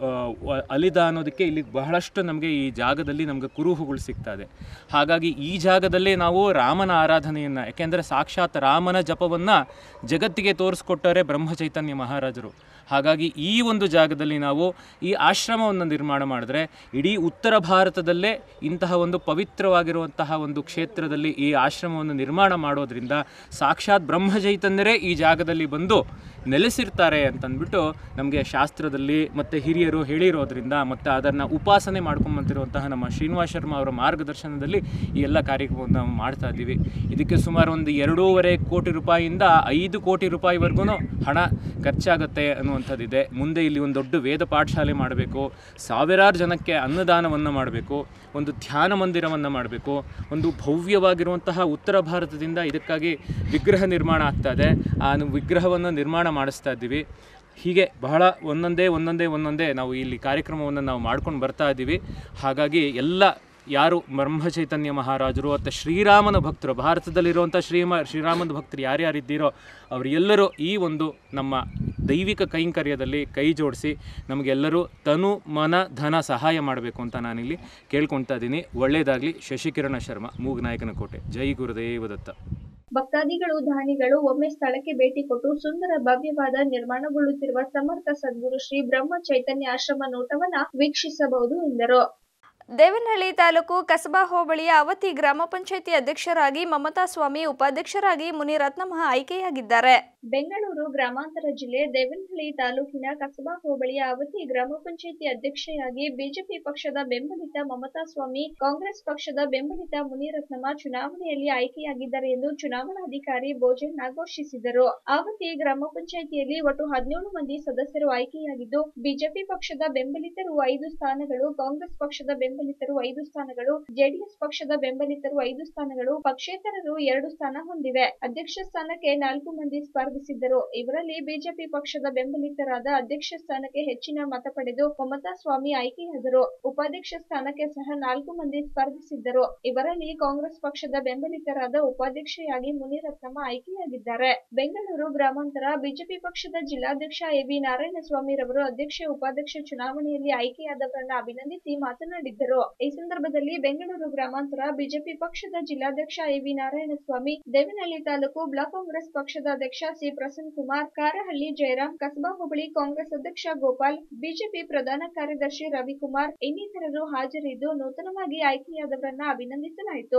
ಅಲಿದ ಅನ್ನೋದಕ್ಕೆ ಇಲ್ಲಿ ಬಹಳಷ್ಟು ನಮಗೆ ಈ ಜಾಗದಲ್ಲಿ ನಮಗೆ ಕುರುಹುಗಳು ಸಿಗ್ತಾ ಇದೆ ಹಾಗಾಗಿ ಈ ಜಾಗದಲ್ಲೇ ನಾವು ರಾಮನ ಆರಾಧನೆಯನ್ನು ಯಾಕೆಂದರೆ ಸಾಕ್ಷಾತ್ ರಾಮನ ಜಪವನ್ನು ಜಗತ್ತಿಗೆ ತೋರಿಸ್ಕೊಟ್ಟರೆ ಬ್ರಹ್ಮಚೈತನ್ಯ ಮಹಾರಾಜರು ಹಾಗಾಗಿ ಈ ಒಂದು ಜಾಗದಲ್ಲಿ ನಾವು ಈ ಆಶ್ರಮವನ್ನು ನಿರ್ಮಾಣ ಮಾಡಿದ್ರೆ ಇಡೀ ಉತ್ತರ ಭಾರತದಲ್ಲೇ ಇಂತಹ ಒಂದು ಪವಿತ್ರವಾಗಿರುವಂತಹ ಒಂದು ಕ್ಷೇತ್ರದಲ್ಲಿ ಈ ಆಶ್ರಮವನ್ನು ನಿರ್ಮಾಣ ಮಾಡೋದ್ರಿಂದ ಸಾಕ್ಷಾತ್ ಬ್ರಹ್ಮಚೈತನ್ಯರೇ ಈ ಜಾಗದಲ್ಲಿ ಬಂದು ನೆಲೆಸಿರ್ತಾರೆ ಅಂತಂದ್ಬಿಟ್ಟು ನಮಗೆ ಶಾಸ್ತ್ರದಲ್ಲಿ ಮತ್ತು ಹಿರಿಯರು ಹೇಳಿರೋದ್ರಿಂದ ಮತ್ತು ಅದನ್ನು ಉಪಾಸನೆ ಮಾಡ್ಕೊಂಬಂತಿರುವಂತಹ ನಮ್ಮ ಶ್ರೀನಿವಾಸ್ ಶರ್ಮಾ ಅವರ ಮಾರ್ಗದರ್ಶನದಲ್ಲಿ ಈ ಎಲ್ಲ ಕಾರ್ಯಕ್ರಮವನ್ನು ನಾವು ಮಾಡ್ತಾ ಇದ್ದೀವಿ ಇದಕ್ಕೆ ಸುಮಾರು ಒಂದು ಎರಡೂವರೆ ಕೋಟಿ ರೂಪಾಯಿಯಿಂದ ಐದು ಕೋಟಿ ರೂಪಾಯಿವರೆಗೂ ಹಣ ಖರ್ಚಾಗುತ್ತೆ ಅನ್ನುವಂಥದ್ದಿದೆ ಮುಂದೆ ಇಲ್ಲಿ ಒಂದು ದೊಡ್ಡ ವೇದ ಪಾಠಶಾಲೆ ಮಾಡಬೇಕು ಸಾವಿರಾರು ಜನಕ್ಕೆ ಅನ್ನದಾನವನ್ನು ಮಾಡಬೇಕು ಒಂದು ಧ್ಯಾನ ಮಂದಿರವನ್ನು ಮಾಡಬೇಕು ಒಂದು ಭವ್ಯವಾಗಿರುವಂತಹ ಉತ್ತರ ಭಾರತದಿಂದ ಇದಕ್ಕಾಗಿ ವಿಗ್ರಹ ನಿರ್ಮಾಣ ಆಗ್ತಾ ಇದೆ ಆ ವಿಗ್ರಹವನ್ನು ನಿರ್ಮಾಣ ಮಾಡಿಸ್ತಾ ಇದ್ದೀವಿ ಹೀಗೆ ಬಹಳ ಒಂದೊಂದೇ ಒಂದೊಂದೇ ಒಂದೊಂದೇ ನಾವು ಇಲ್ಲಿ ಕಾರ್ಯಕ್ರಮವನ್ನು ನಾವು ಮಾಡ್ಕೊಂಡು ಬರ್ತಾ ಇದ್ದೀವಿ ಹಾಗಾಗಿ ಎಲ್ಲ ಯಾರು ಬ್ರಹ್ಮ ಚೈತನ್ಯ ಮಹಾರಾಜರು ಅಥವಾ ಶ್ರೀರಾಮನ ಭಕ್ತರು ಭಾರತದಲ್ಲಿರುವಂಥ ಶ್ರೀಮ ಶ್ರೀರಾಮನ ಭಕ್ತರು ಯಾರ್ಯಾರಿದ್ದೀರೋ ಅವರೆಲ್ಲರೂ ಈ ಒಂದು ನಮ್ಮ ದೈವಿಕ ಕೈಂಕರ್ಯದಲ್ಲಿ ಕೈ ಜೋಡಿಸಿ ನಮಗೆಲ್ಲರೂ ತನು ಮನ ಧನ ಸಹಾಯ ಮಾಡಬೇಕು ಅಂತ ನಾನಿಲ್ಲಿ ಕೇಳ್ಕೊಳ್ತಾ ಇದ್ದೀನಿ ಒಳ್ಳೆಯದಾಗಲಿ ಶಶಿಕಿರಣ ಶರ್ಮಾ ಮೂಗನಾಯಕನ ಕೋಟೆ ಜೈ ಗುರುದೇವದತ್ತ ಭಕ್ತಾದಿಗಳು ದಾನಿಗಳು ಒಮ್ಮೆ ಸ್ಥಳಕ್ಕೆ ಭೇಟಿ ಕೊಟ್ಟು ಸುಂದರ ಭವ್ಯವಾದ ನಿರ್ಮಾಣಗೊಳ್ಳುತ್ತಿರುವ ಸಮರ್ಥ ಸದ್ಗುರು ಶ್ರೀ ಬ್ರಹ್ಮ ಚೈತನ್ಯ ಆಶ್ರಮ ನೋಟವನ್ನ ವೀಕ್ಷಿಸಬಹುದು ಎಂದರು ದೇವನಹಳ್ಳಿ ತಾಲೂಕು ಕಸಬಾ ಹೋಬಳಿಯ ಅವತಿ ಗ್ರಾಮ ಪಂಚಾಯಿತಿ ಅಧ್ಯಕ್ಷರಾಗಿ ಮಮತಾ ಸ್ವಾಮಿ ಉಪಾಧ್ಯಕ್ಷರಾಗಿ ಮುನಿರತ್ನಮ್ಮ ಆಯ್ಕೆಯಾಗಿದ್ದಾರೆ ಬೆಂಗಳೂರು ಗ್ರಾಮಾಂತರ ಜಿಲ್ಲೆ ದೇವನಹಳ್ಳಿ ತಾಲೂಕಿನ ಕಸಬಾ ಹೋಬಳಿಯ ಅವತಿ ಗ್ರಾಮ ಪಂಚಾಯಿತಿ ಅಧ್ಯಕ್ಷೆಯಾಗಿ ಬಿಜೆಪಿ ಪಕ್ಷದ ಬೆಂಬಲಿತ ಮಮತಾ ಸ್ವಾಮಿ ಕಾಂಗ್ರೆಸ್ ಪಕ್ಷದ ಬೆಂಬಲಿತ ಮುನಿರತ್ನಮ್ಮ ಚುನಾವಣೆಯಲ್ಲಿ ಆಯ್ಕೆಯಾಗಿದ್ದಾರೆ ಎಂದು ಚುನಾವಣಾಧಿಕಾರಿ ಭೋಜಣ್ಣ ಘೋಷಿಸಿದರು ಆವತಿ ಗ್ರಾಮ ಪಂಚಾಯಿತಿಯಲ್ಲಿ ಒಟ್ಟು ಹದಿನೇಳು ಮಂದಿ ಸದಸ್ಯರು ಆಯ್ಕೆಯಾಗಿದ್ದು ಬಿಜೆಪಿ ಪಕ್ಷದ ಬೆಂಬಲಿತರು ಐದು ಸ್ಥಾನಗಳು ಕಾಂಗ್ರೆಸ್ ಪಕ್ಷದ ಬೆಂಬಲಿತರು ಐದು ಸ್ಥಾನಗಳು ಜೆಡಿಎಸ್ ಪಕ್ಷದ ಬೆಂಬಲಿತರು ಐದು ಸ್ಥಾನಗಳು ಪಕ್ಷೇತರರು ಎರಡು ಸ್ಥಾನ ಹೊಂದಿವೆ ಅಧ್ಯಕ್ಷ ಸ್ಥಾನಕ್ಕೆ ನಾಲ್ಕು ಮಂದಿ ಸ್ಪರ್ಧಿಸಿದ್ದರು ಇವರಲ್ಲಿ ಬಿಜೆಪಿ ಪಕ್ಷದ ಬೆಂಬಲಿತರಾದ ಅಧ್ಯಕ್ಷ ಸ್ಥಾನಕ್ಕೆ ಹೆಚ್ಚಿನ ಮತ ಪಡೆದು ಮಮತಾ ಸ್ವಾಮಿ ಆಯ್ಕೆಯಾದರು ಉಪಾಧ್ಯಕ್ಷ ಸ್ಥಾನಕ್ಕೆ ಸಹ ನಾಲ್ಕು ಮಂದಿ ಸ್ಪರ್ಧಿಸಿದ್ದರು ಇವರಲ್ಲಿ ಕಾಂಗ್ರೆಸ್ ಪಕ್ಷದ ಬೆಂಬಲಿತರಾದ ಉಪಾಧ್ಯಕ್ಷೆಯಾಗಿ ಮುನಿರತ್ನಮ್ಮ ಆಯ್ಕೆಯಾಗಿದ್ದಾರೆ ಬೆಂಗಳೂರು ಗ್ರಾಮಾಂತರ ಬಿಜೆಪಿ ಪಕ್ಷದ ಜಿಲ್ಲಾಧ್ಯಕ್ಷ ಎ ವಿ ನಾರಾಯಣಸ್ವಾಮಿ ರವರು ಅಧ್ಯಕ್ಷ ಉಪಾಧ್ಯಕ್ಷ ಚುನಾವಣೆಯಲ್ಲಿ ಆಯ್ಕೆಯಾದವರನ್ನ ಅಭಿನಂದಿಸಿ ಮಾತನಾಡಿದ್ದರು ಈ ಸಂದರ್ಭದಲ್ಲಿ ಬೆಂಗಳೂರು ಗ್ರಾಮಾಂತರ ಬಿಜೆಪಿ ಪಕ್ಷದ ಜಿಲ್ಲಾಧ್ಯಕ್ಷ A V Narayanaswamy Devanahalli taluk block Congress ಪಕ್ಷದ ಅಧ್ಯಕ್ಷ ಸಿ ಪ್ರಸನ್ನ ಕುಮಾರ್ ಕಾರಹಳ್ಳಿ ಜಯರಾಮ್ ಕಸಬಾ ಹೋಬಳಿ ಕಾಂಗ್ರೆಸ್ ಅಧ್ಯಕ್ಷ ಗೋಪಾಲ್ ಬಿಜೆಪಿ ಪ್ರಧಾನ ಕಾರ್ಯದರ್ಶಿ ರವಿಕುಮಾರ್ ಇನ್ನಿತರರು ಹಾಜರಿದ್ದು ನೂತನವಾಗಿ ಆಯ್ಕೆಯಾದವರನ್ನ ಅಭಿನಂದಿಸಲಾಯಿತು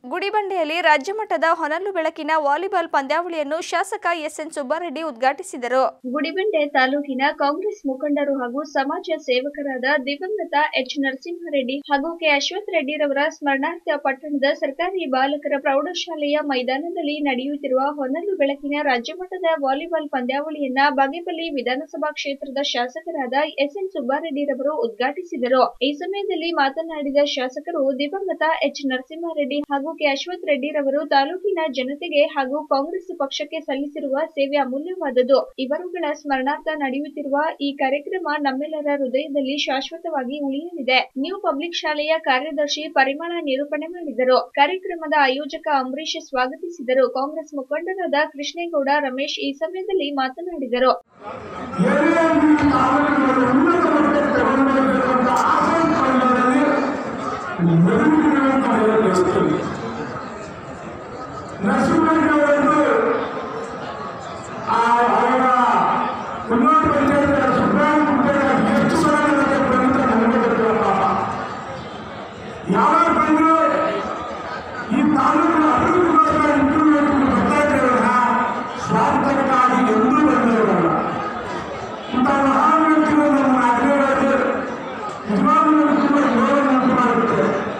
ಗುಡಿಬಂಡೆಯಲ್ಲಿ ರಾಜ್ಯ ಮಟ್ಟದ ಹೊನಲು ಬೆಳಕಿನ ವಾಲಿಬಾಲ್ ಪಂದ್ಯಾವಳಿಯನ್ನು ಶಾಸಕ ಎಸ್ಎನ್ ಸುಬ್ಬಾರೆಡ್ಡಿ ಉದ್ಘಾಟಿಸಿದರು ಗುಡಿಬಂಡೆ ತಾಲೂಕಿನ ಕಾಂಗ್ರೆಸ್ ಮುಖಂಡರು ಹಾಗೂ ಸಮಾಜ ಸೇವಕರಾದ ದಿವಂಗತ ಎಚ್ ನರಸಿಂಹರೆಡ್ಡಿ ಹಾಗೂ ಕೆ ಅಶ್ವಥ್ ರೆಡ್ಡಿರವರ ಸ್ಮರಣಾರ್ಥ ಪಟ್ಟಣದ ಸರ್ಕಾರಿ ಬಾಲಕರ ಪ್ರೌಢಶಾಲೆಯ ಮೈದಾನದಲ್ಲಿ ನಡೆಯುತ್ತಿರುವ ಹೊನಲು ಬೆಳಕಿನ ರಾಜ್ಯ ಮಟ್ಟದ ವಾಲಿಬಾಲ್ ಪಂದ್ಯಾವಳಿಯನ್ನ ಬಾಗೇಪಲ್ಲಿ ವಿಧಾನಸಭಾ ಕ್ಷೇತ್ರದ ಶಾಸಕರಾದ ಎಸ್ಎನ್ ಸುಬ್ಬಾರೆಡ್ಡಿರವರು ಉದ್ಘಾಟಿಸಿದರು ಈ ಸಮಯದಲ್ಲಿ ಮಾತನಾಡಿದ ಶಾಸಕರು ದಿವಂಗತ ಎಚ್ ನರಸಿಂಹಾರೆಡ್ಡಿ ಹಾಗೂ ಕೆ ಅಶ್ವಥ್ ರೆಡ್ಡಿರವರು ತಾಲೂಕಿನ ಜನತೆಗೆ ಹಾಗೂ ಕಾಂಗ್ರೆಸ್ ಪಕ್ಷಕ್ಕೆ ಸಲ್ಲಿಸಿರುವ ಸೇವೆ ಅಮೂಲ್ಯವಾದದ್ದು ಇವರುಗಳ ಸ್ಮರಣಾರ್ಥ ನಡೆಯುತ್ತಿರುವ ಈ ಕಾರ್ಯಕ್ರಮ ನಮ್ಮೆಲ್ಲರ ಹೃದಯದಲ್ಲಿ ಶಾಶ್ವತವಾಗಿ ಉಳಿಯಲಿದೆ ನ್ಯೂ ಪಬ್ಲಿಕ್ ಶಾಲೆಯ ಕಾರ್ಯದರ್ಶಿ ಪರಿಮಳ ನಿರೂಪಣೆ ಮಾಡಿದರು ಕಾರ್ಯಕ್ರಮದ ಆಯೋಜಕ ಅಂಬರೀಶ್ ಸ್ವಾಗತಿಸಿದರು ಕಾಂಗ್ರೆಸ್ ಮುಖಂಡರಾದ ಕೃಷ್ಣೇಗೌಡ ರಮೇಶ್ ಈ ಸಮಯದಲ್ಲಿ ಮಾತನಾಡಿದರು ನರಸಿಂಹಯ್ಯನವರನ್ನು ಆ ಅವರ ಉನ್ನತ ಪಂಚಾಯತ್ ಸುಪ್ರೀಂ ಕೋರ್ಟ್ ಎಷ್ಟು ಸಲ ನನಗೆ ಬಂದಿದ್ದ ನನಗೆ ಗೊತ್ತಿಲ್ಲ ಪಾಪ ಯಾವಾಗ ಬಂದ್ರು ಈ ತಾಲೂಕಿನ ಅಭಿವೃದ್ಧಿಗೋಸ್ಕರ ಇಂಟರ್ವ್ಯೂ ಬರ್ತಾ ಇದ್ದೇವಲ್ಲ ಸ್ವಾರ್ಥಕ್ಕಾಗಿ ಎಂದೂ ಬಂದಿರಲ್ಲ ಇಂಥ ಮಹಾನ್ ವ್ಯಕ್ತಿಗಳು ನಮ್ಮ ಅಗ್ರವಾಗಿ ನಿಜವಾಗ್ಲೂ ನಮ್ಗೆ ತುಂಬ ಗೌರವ ಉಂಟು ಮಾಡುತ್ತೆ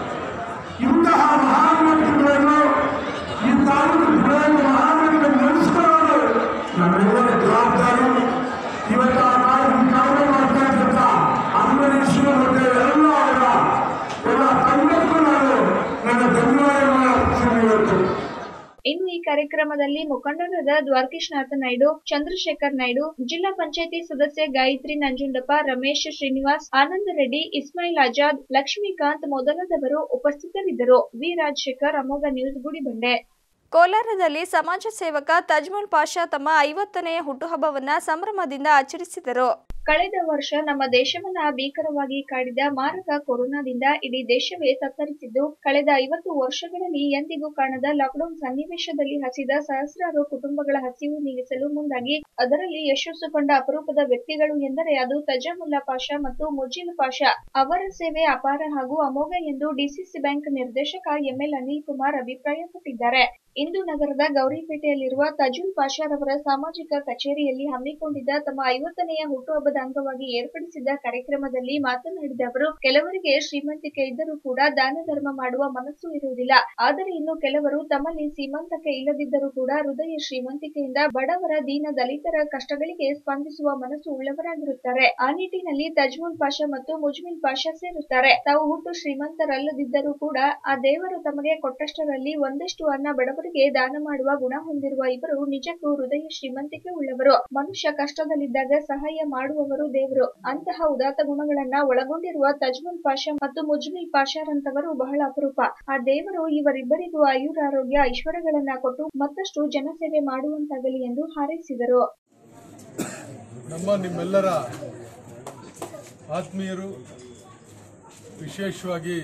ಇಂತಹ ಮಹಾನ್ ವ್ಯಕ್ತಿಗಳನ್ನು ಈ ತಾಲೂಕು ಬೆಳೆಯುವ ಮಹಾನ್ ವ್ಯಕ್ತಿಗಳನ್ನು ನೆನೆಸ್ಕೊಳ್ಳೋದು ನಮ್ಮೆಲ್ಲರ ಜವಾಬ್ದಾರಿ ಇವತ್ತು ಆ ಕಾರ್ಯ ಕಾರ್ಯ ಮಾಡ್ತಾ ಇದ್ದಂತ ಅಂಬರೀಷ್ ಮತ್ತೆ ಎಲ್ಲ ಅವರ ಎಲ್ಲ ತಂಡಕ್ಕೂ ನಾನು ನನ್ನ ಧನ್ಯವಾದಗಳನ್ನು ಅರ್ಪಿಸ್ತೀನಿ ಇವತ್ತು ಇನ್ನು ಈ ಕಾರ್ಯಕ್ರಮದಲ್ಲಿ ಮುಖಂಡರಾದ ದ್ವಾರಕೀಶ್ನಾಥ ನಾಯ್ಡು ಚಂದ್ರಶೇಖರ್ ನಾಯ್ಡು ಜಿಲ್ಲಾ ಪಂಚಾಯತಿ ಸದಸ್ಯ ಗಾಯತ್ರಿ ನಂಜುಂಡಪ್ಪ ರಮೇಶ್ ಶ್ರೀನಿವಾಸ್ ಆನಂದ ರೆಡ್ಡಿ ಇಸ್ಮಾಯಿಲ್ ಆಜಾದ್ ಲಕ್ಷ್ಮೀಕಾಂತ್ ಮೊದಲಾದವರು ಉಪಸ್ಥಿತರಿದ್ದರು ವಿ ರಾಜಶೇಖರ್ ಅಮೋಘ ನ್ಯೂಸ್ ಗುಡಿಬಂಡೆ ಕೋಲಾರದಲ್ಲಿ ಸಮಾಜ ಸೇವಕ ತಜ್ಮುಲ್ ಪಾಷಾ ತಮ್ಮ ಐವತ್ತನೆಯ ಹುಟ್ಟುಹಬ್ಬವನ್ನ ಸಂಭ್ರಮದಿಂದ ಆಚರಿಸಿದರು ಕಳೆದ ವರ್ಷ ನಮ್ಮ ದೇಶವನ್ನ ಭೀಕರವಾಗಿ ಕಾಡಿದ ಮಾರಕ ಕೊರೋನಾದಿಂದ ಇಡೀ ದೇಶವೇ ತತ್ತರಿಸಿದ್ದು ಕಳೆದ ಐವತ್ತು ವರ್ಷಗಳಲ್ಲಿ ಎಂದಿಗೂ ಕಾಣದ ಲಾಕ್ಡೌನ್ ಸನ್ನಿವೇಶದಲ್ಲಿ ಹಸಿದ ಸಹಸ್ರಾರು ಕುಟುಂಬಗಳ ಹಸಿವು ನೀಗಿಸಲು ಮುಂದಾಗಿ ಅದರಲ್ಲಿ ಯಶಸ್ಸು ಕಂಡ ಅಪರೂಪದ ವ್ಯಕ್ತಿಗಳು ಎಂದರೆ ಅದು ತಜಮುಲ್ಲಾ ಪಾಷಾ ಮತ್ತು ಮುಜಿಲ್ ಪಾಷಾ ಅವರ ಸೇವೆ ಅಪಾರ ಹಾಗೂ ಅಮೋಘ ಎಂದು ಡಿಸಿಸಿ ಬ್ಯಾಂಕ್ ನಿರ್ದೇಶಕ ಎಂಎಲ್ ಅನಿಲ್ ಕುಮಾರ್ ಅಭಿಪ್ರಾಯಪಟ್ಟಿದ್ದಾರೆ ಇಂದು ನಗರದ ಗೌರಿಪೇಟೆಯಲ್ಲಿರುವ ತಜುಲ್ ಪಾಷಾರವರ ಸಾಮಾಜಿಕ ಕಚೇರಿಯಲ್ಲಿ ಹಮ್ಮಿಕೊಂಡಿದ್ದ ತಮ್ಮ ಐವತ್ತನೆಯ ಹುಟ್ಟುಹಬ್ಬದ ಅಂಗವಾಗಿ ಏರ್ಪಡಿಸಿದ್ದ ಕಾರ್ಯಕ್ರಮದಲ್ಲಿ ಮಾತನಾಡಿದ ಅವರು ಕೆಲವರಿಗೆ ಶ್ರೀಮಂತಿಕೆ ಇದ್ದರೂ ಕೂಡ ದಾನ ಧರ್ಮ ಮಾಡುವ ಮನಸ್ಸು ಇರುವುದಿಲ್ಲ ಆದರೆ ಇನ್ನು ಕೆಲವರು ತಮ್ಮಲ್ಲಿ ಶ್ರೀಮಂತಕೆ ಇಲ್ಲದಿದ್ದರೂ ಕೂಡ ಹೃದಯ ಶ್ರೀಮಂತಿಕೆಯಿಂದ ಬಡವರ ದೀನ ದಲಿತರ ಕಷ್ಟಗಳಿಗೆ ಸ್ಪಂದಿಸುವ ಮನಸ್ಸು ಉಳ್ಳವರಾಗಿರುತ್ತಾರೆ ಆ ನಿಟ್ಟಿನಲ್ಲಿ ತಜ್ಮುಲ್ ಪಾಷಾ ಮತ್ತು ಮುಜ್ಮಿಲ್ ಪಾಷಾ ಸೇರುತ್ತಾರೆ ತಾವು ಹುಟ್ಟು ಶ್ರೀಮಂತರಲ್ಲದಿದ್ದರೂ ಕೂಡ ಆ ದೇವರು ತಮಗೆ ಕೊಟ್ಟಷ್ಟರಲ್ಲಿ ಒಂದಷ್ಟು ಅನ್ನ ಬಡವರಿಗೆ ದಾನ ಮಾಡುವ ಗುಣ ಹೊಂದಿರುವ ಇವರು ನಿಜಕ್ಕೂ ಹೃದಯ ಶ್ರೀಮಂತಿಕೆ ಉಳ್ಳವರು ಮನುಷ್ಯ ಕಷ್ಟದಲ್ಲಿದ್ದಾಗ ಸಹಾಯ ಮಾಡುವವರು ದೇವರು ಅಂತಹ ಉದಾತ್ತ ಗುಣಗಳನ್ನ ಒಳಗೊಂಡಿರುವ ತಜ್ಮುಲ್ ಪಾಷಾ ಮತ್ತು ಮುಜ್ಮಿಲ್ ಪಾಷಾರಂತವರು ಬಹಳ ಅಪರೂಪ ಆ ದೇವರು ಇವರಿಬ್ಬರಿಗೂ ಆಯುರಾರೋಗ್ಯ ಐಶ್ವರ್ಯಗಳನ್ನ ಕೊಟ್ಟು ಮತ್ತಷ್ಟು ಜನಸೇವೆ ಮಾಡುವಂತಾಗಲಿ ಎಂದು ಹಾರೈಸಿದರು ನಮ್ಮ ನಿಮ್ಮೆಲ್ಲರ ಆತ್ಮೀಯರು ವಿಶೇಷವಾಗಿ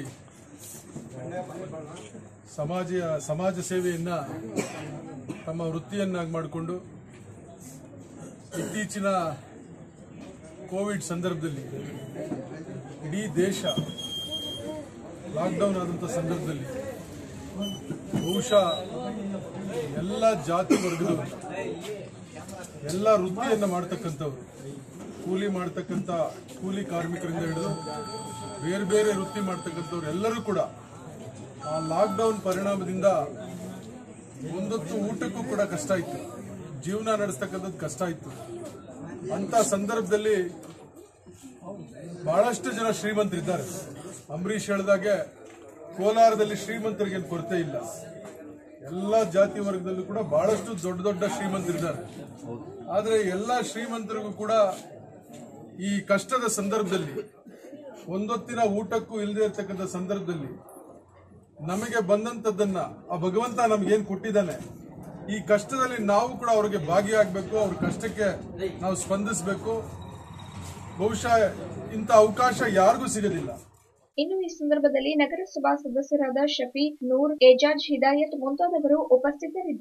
ಸಮಾಜ ಸಮಾಜ ಸೇವೆಯನ್ನು ತಮ್ಮ ವೃತ್ತಿಯನ್ನಾಗಿ ಮಾಡಿಕೊಂಡು ಇತ್ತೀಚಿನ ಕೋವಿಡ್ ಸಂದರ್ಭದಲ್ಲಿ ಇಡೀ ದೇಶ ಲಾಕ್ಡೌನ್ ಆದಂಥ ಸಂದರ್ಭದಲ್ಲಿ ಬಹುಶಃ ಎಲ್ಲ ಜಾತಿ ವರ್ಗದವರು ಎಲ್ಲ ವೃತ್ತಿಯನ್ನು ಮಾಡ್ತಕ್ಕಂಥವ್ರು ಕೂಲಿ ಮಾಡ್ತಕ್ಕಂಥ ಕೂಲಿ ಕಾರ್ಮಿಕರಿಂದ ಹಿಡಿದು ಬೇರೆ ಬೇರೆ ವೃತ್ತಿ ಮಾಡ್ತಕ್ಕಂಥವ್ರು ಎಲ್ಲರೂ ಕೂಡ ಆ ಲಾಕ್ಡೌನ್ ಪರಿಣಾಮದಿಂದ ಒಂದೊತ್ತು ಊಟಕ್ಕೂ ಕೂಡ ಕಷ್ಟ ಇತ್ತು ಜೀವನ ನಡೆಸ್ತಕ್ಕಂಥದ್ದು ಕಷ್ಟ ಇತ್ತು ಅಂತ ಸಂದರ್ಭದಲ್ಲಿ ಬಹಳಷ್ಟು ಜನ ಶ್ರೀಮಂತರಿದ್ದಾರೆ ಅಂಬರೀಷ್ ಹೇಳಿದಾಗೆ ಕೋಲಾರದಲ್ಲಿ ಶ್ರೀಮಂತರಿಗೆ ಏನು ಕೊರತೆ ಇಲ್ಲ ಎಲ್ಲ ಜಾತಿ ವರ್ಗದಲ್ಲೂ ಕೂಡ ಬಹಳಷ್ಟು ದೊಡ್ಡ ದೊಡ್ಡ ಶ್ರೀಮಂತರಿದ್ದಾರೆ ಆದರೆ ಎಲ್ಲ ಶ್ರೀಮಂತರಿಗೂ ಕೂಡ ಈ ಕಷ್ಟದ ಸಂದರ್ಭದಲ್ಲಿ ಒಂದೊತ್ತಿನ ಊಟಕ್ಕೂ ಇಲ್ಲದೆ ಇರತಕ್ಕಂಥ ಸಂದರ್ಭದಲ್ಲಿ ನಮಗೆ ಬಂದಂಥದ್ದನ್ನ ಆ ಭಗವಂತ ನಮ್ಗೇನು ಕೊಟ್ಟಿದ್ದಾನೆ ಈ ಕಷ್ಟದಲ್ಲಿ ನಾವು ಕೂಡ ಅವರಿಗೆ ಭಾಗಿಯಾಗಬೇಕು ಅವ್ರ ಕಷ್ಟಕ್ಕೆ ನಾವು ಸ್ಪಂದಿಸಬೇಕು ಬಹುಶಃ ಇಂಥ ಅವಕಾಶ ಯಾರಿಗೂ ಸಿಗೋದಿಲ್ಲ ಇನ್ನು ಈ ಸಂದರ್ಭದಲ್ಲಿ ನಗರಸಭಾ ಸದಸ್ಯರಾದ ಶಫಿ ನೂರ್ ಏಜಾಜ್ ಹಿದಾಯತ್ ಮುಂತಾದವರು ಉಪಸ್ಥಿತರಿದ್ದರು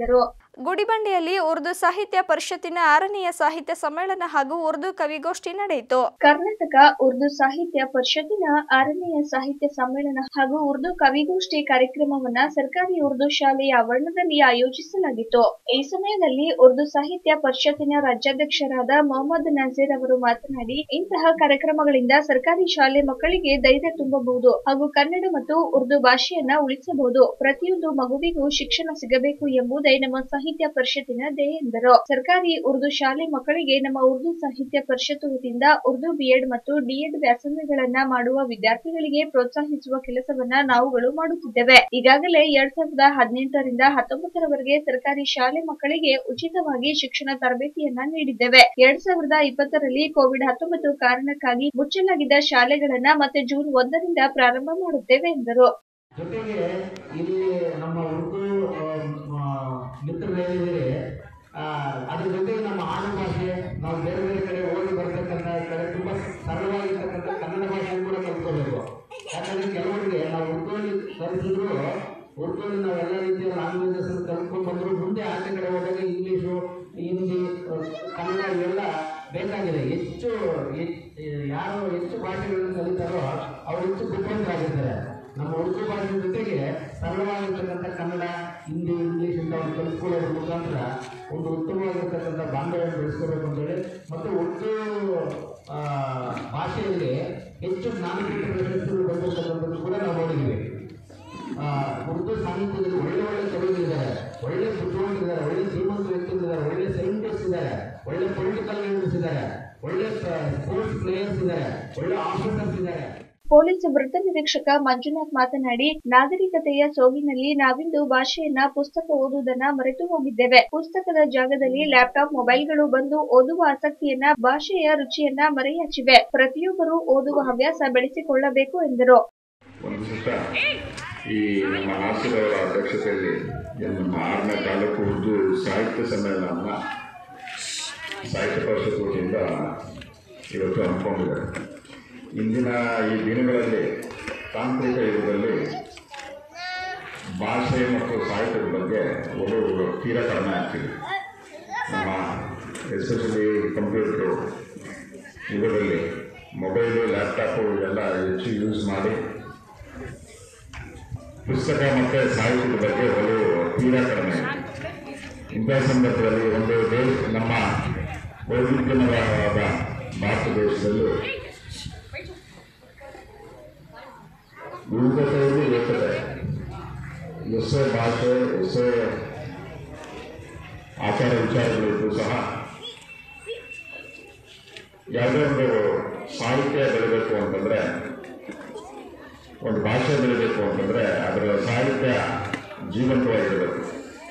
ಗುಡಿಬಂಡೆಯಲ್ಲಿ ಉರ್ದು ಸಾಹಿತ್ಯ ಪರಿಷತ್ತಿನ ಆರನೆಯ ಸಾಹಿತ್ಯ ಸಮ್ಮೇಳನ ಹಾಗೂ ಉರ್ದು ಕವಿಗೋಷ್ಠಿ ನಡೆಯಿತು ಕರ್ನಾಟಕ ಉರ್ದು ಸಾಹಿತ್ಯ ಪರಿಷತ್ತಿನ ಆರನೆಯ ಸಾಹಿತ್ಯ ಸಮ್ಮೇಳನ ಹಾಗೂ ಉರ್ದು ಕವಿಗೋಷ್ಠಿ ಕಾರ್ಯಕ್ರಮವನ್ನ ಸರ್ಕಾರಿ ಉರ್ದು ಶಾಲೆಯ ಆವರಣದಲ್ಲಿ ಆಯೋಜಿಸಲಾಗಿತ್ತು ಈ ಸಮಯದಲ್ಲಿ ಉರ್ದು ಸಾಹಿತ್ಯ ಪರಿಷತ್ತಿನ ರಾಜ್ಯಾಧ್ಯಕ್ಷರಾದ ಮೊಹಮ್ಮದ್ ನಜೀರ್ ಅವರು ಮಾತನಾಡಿ ಇಂತಹ ಕಾರ್ಯಕ್ರಮಗಳಿಂದ ಸರ್ಕಾರಿ ಶಾಲೆ ಮಕ್ಕಳಿಗೆ ಧೈರ್ಯ ತುಂಬಬಹುದು ಹಾಗೂ ಕನ್ನಡ ಮತ್ತು ಉರ್ದು ಭಾಷೆಯನ್ನ ಉಳಿಸಬಹುದು ಪ್ರತಿಯೊಂದು ಮಗುವಿಗೂ ಶಿಕ್ಷಣ ಸಿಗಬೇಕು ಎಂಬುದೇ ನಮ್ಮ ಸಾಹಿತ್ಯ ಪರಿಷತ್ತಿನ ಧ್ಯೇಯ ಎಂದರು ಸರ್ಕಾರಿ ಉರ್ದು ಶಾಲೆ ಮಕ್ಕಳಿಗೆ ನಮ್ಮ ಉರ್ದು ಸಾಹಿತ್ಯ ಪರಿಷತ್ತು ವತಿಯಿಂದ ಉರ್ದು ಬಿಎಡ್ ಮತ್ತು ಡಿಎಡ್ ವ್ಯಾಸಂಗಗಳನ್ನ ಮಾಡುವ ವಿದ್ಯಾರ್ಥಿಗಳಿಗೆ ಪ್ರೋತ್ಸಾಹಿಸುವ ಕೆಲಸವನ್ನ ನಾವುಗಳು ಮಾಡುತ್ತಿದ್ದೇವೆ ಈಗಾಗಲೇ ಎರಡ್ ಸಾವಿರದ ಹದಿನೆಂಟರಿಂದ ಹತ್ತೊಂಬತ್ತರವರೆಗೆ ಸರ್ಕಾರಿ ಶಾಲೆ ಮಕ್ಕಳಿಗೆ ಉಚಿತವಾಗಿ ಶಿಕ್ಷಣ ತರಬೇತಿಯನ್ನ ನೀಡಿದ್ದೇವೆ ಎರಡ್ ಸಾವಿರದ ಇಪ್ಪತ್ತರಲ್ಲಿ ಕೋವಿಡ್ ಹತ್ತೊಂಬತ್ತು ಕಾರಣಕ್ಕಾಗಿ ಮುಚ್ಚಲಾಗಿದ್ದ ಶಾಲೆಗಳನ್ನ ಮತ್ತೆ ಜೂನ್ ಒಂದರಿಂದ ಪ್ರಾರಂಭ ಮಾಡುತ್ತೇವೆ ಎಂದರು ಜೊತೆಗೆ ಇಲ್ಲಿ ನಮ್ಮ ಉರ್ದು ಆ, ಮಿತ್ರರೇನಿದ್ದಾರೆ ಆ, ಅದ್ರ ಜೊತೆಗೆ ನಮ್ಮ ಆಡು ಭಾಷೆ ನಾವು ಬೇರೆ ಬೇರೆ ಕಡೆ ಓದಿ ಬರ್ತಕ್ಕಂಥ ಕಡೆ ತುಂಬ ಸರಳವಾಗಿರ್ತಕ್ಕಂಥ ಕನ್ನಡ ಭಾಷೆಯನ್ನು ಕೂಡ ಕಲ್ತ್ಕೋಬೇಕು ಯಾಕಂದ್ರೆ ಕೆಲವರಿಗೆ ನಾವು ಉರ್ದುವಲ್ಲಿ ಕಲಿಸಿದ್ರು ಉರ್ದುವಲ್ಲಿ ನಾವು ಎಲ್ಲ ರೀತಿಯ ಲ್ಯಾಂಗ್ವೇಜಸ್ ಕಲ್ತ್ಕೊಂಡು ಬಂದ್ರು ಮುಂದೆ ಆಚೆ ಕಡೆ ಹೋದಾಗ ಇಂಗ್ಲೀಷು ಹಿಂದಿ ಆ, ಕನ್ನಡ ಇವೆಲ್ಲ ಬೇಕಾಗಿದೆ ಹೆಚ್ಚು ಹೆಚ್- ಯಾರು ಹೆಚ್ಚು ಭಾಷೆಗಳನ್ನು ಕಲಿತಾರೋ ಅವರು ಹೆಚ್ಚು ಬುದ್ಧಿವಂತರಾಗಿರ್ತಾರೆ ನಮ್ಮ ಉರ್ದು ಭಾಷೆ ಜೊತೆಗೆ ಸರಳವಾಗಿರ್ತಕ್ಕಂಥ ಕನ್ನಡ ಹಿಂದಿ ಇಂಗ್ಲೀಷ್ ಇಂಥವನ್ನು ಕಲಿಸ್ಕೊಳ್ಳೋದ್ರ ಮುಖಾಂತರ ಒಂದು ಉತ್ತಮವಾಗಿರ್ತಕ್ಕಂಥ ಬಾಂಧವ್ಯವನ್ನು ಬೆಳೆಸ್ಕೋಬೇಕು ಅಂತೇಳಿ ಮತ್ತು ಉರ್ದು ಆ, ಭಾಷೆಯಲ್ಲಿ ಹೆಚ್ಚು ಜ್ಞಾನಪೀಠ ಪ್ರಶಸ್ತಿಗಳು ಬಂದಿರತಕ್ಕಂಥದ್ದು ಕೂಡ ನಾವು ನೋಡಿದ್ದೀವಿ ಆ, ಉರ್ದು ಸಾಹಿತ್ಯದಲ್ಲಿ ಒಳ್ಳೆ ಒಳ್ಳೆ ಕವಿಗಳಿದ್ದಾರೆ ಒಳ್ಳೆ ಬುದ್ಧಿವಂತರಿದ್ದಾರೆ ಒಳ್ಳೆ ಶ್ರೀಮಂತ ವ್ಯಕ್ತಿಗಳಿದ್ದಾರೆ ಒಳ್ಳೆ ಸೈಂಟಿಸ್ಟ್ ಇದ್ದಾರೆ ಒಳ್ಳೆ ಪೊಲಿಟಿಕಲ್ ಲೀಡರ್ಸ್ ಇದ್ದಾರೆ ಒಳ್ಳೆ ಸ್ಪೋರ್ಟ್ಸ್ ಪ್ಲೇಯರ್ಸ್ ಇದ್ದಾರೆ ಒಳ್ಳೆ ಆಫೀಸರ್ಸ್ ಇದ್ದಾರೆ ಪೊಲೀಸ್ ವೃತ್ತ ನಿರೀಕ್ಷಕ ಮಂಜುನಾಥ್ ಮಾತನಾಡಿ ನಾಗರಿಕತೆಯ ಸೋಗಿನಲ್ಲಿ ನಾವಿಂದು ಭಾಷೆಯನ್ನ ಪುಸ್ತಕ ಓದುವುದನ್ನ ಮರೆತು ಹೋಗಿದ್ದೇವೆ ಪುಸ್ತಕದ ಜಾಗದಲ್ಲಿ ಲ್ಯಾಪ್ಟಾಪ್ ಮೊಬೈಲ್ಗಳು ಬಂದು ಓದುವ ಆಸಕ್ತಿಯನ್ನ ಭಾಷೆಯ ರುಚಿಯನ್ನ ಮರೆಯಾಚಿವೆ ಪ್ರತಿಯೊಬ್ಬರು ಓದುವ ಹವ್ಯಾಸ ಬೆಳೆಸಿಕೊಳ್ಳಬೇಕು ಎಂದರು ಒಂದು ಸುತ್ತ ಈ ನಮ್ಮ ನಾಸಿರ್ ಅವರ ಅಧ್ಯಕ್ಷತೆಯಲ್ಲಿ ಏನು ನಮ್ಮ ಆರನೇ ತಾಲೂಕು ಉರ್ದು ಸಾಹಿತ್ಯ ಸಮ್ಮೇಳನವನ್ನು ಸಾಹಿತ್ಯ ಪರಿಷತ್ ವತಿಯಿಂದ ಇವತ್ತು ಹಮ್ಮಿಕೊಂಡಿದ್ದಾರೆ ಇಂದಿನ ಈ ದಿನಗಳಲ್ಲಿ ತಾಂತ್ರಿಕ ಯುಗದಲ್ಲಿ ಭಾಷೆ ಮತ್ತು ಸಾಹಿತ್ಯದ ಬಗ್ಗೆ ಒಲವು ತೀರಾ ಕಡಿಮೆ ಆಗ್ತಿದೆ ನಮ್ಮ ಎಸ್ಪೆಷಲಿ ಕಂಪ್ಯೂಟರು ಯುಗದಲ್ಲಿ ಮೊಬೈಲು ಲ್ಯಾಪ್ಟಾಪು ಇವೆಲ್ಲ ಹೆಚ್ಚು ಯೂಸ್ ಮಾಡಿ ಪುಸ್ತಕ ಮತ್ತು ಸಾಹಿತ್ಯದ ಬಗ್ಗೆ ಒಲವು ತೀರಾ ಕಡಿಮೆ ಇದೆ ಇಂಥ ಸಂದರ್ಭದಲ್ಲಿ ಒಂದು ದೇಶ ನಮ್ಮ ವೈವಿಧ್ಯಮಯವಾದ ಭಾರತ ದೇಶದಲ್ಲೂ ವಿವಿಧತೆಯಲ್ಲಿ ಏಕತೆ ಎಷ್ಟೇ ಭಾಷೆ ಎಷ್ಟೇ ಆಚಾರ ವಿಚಾರಗಳಿದ್ದು ಸಹ ಯಾವುದೇ ಒಂದು ಸಾಹಿತ್ಯ ಬೆಳಿಬೇಕು ಅಂತಂದ್ರೆ ಒಂದು ಭಾಷೆ ಬೆಳಿಬೇಕು ಅಂತಂದ್ರೆ ಅದರ ಸಾಹಿತ್ಯ ಜೀವಂತವಾಗಿರಬೇಕು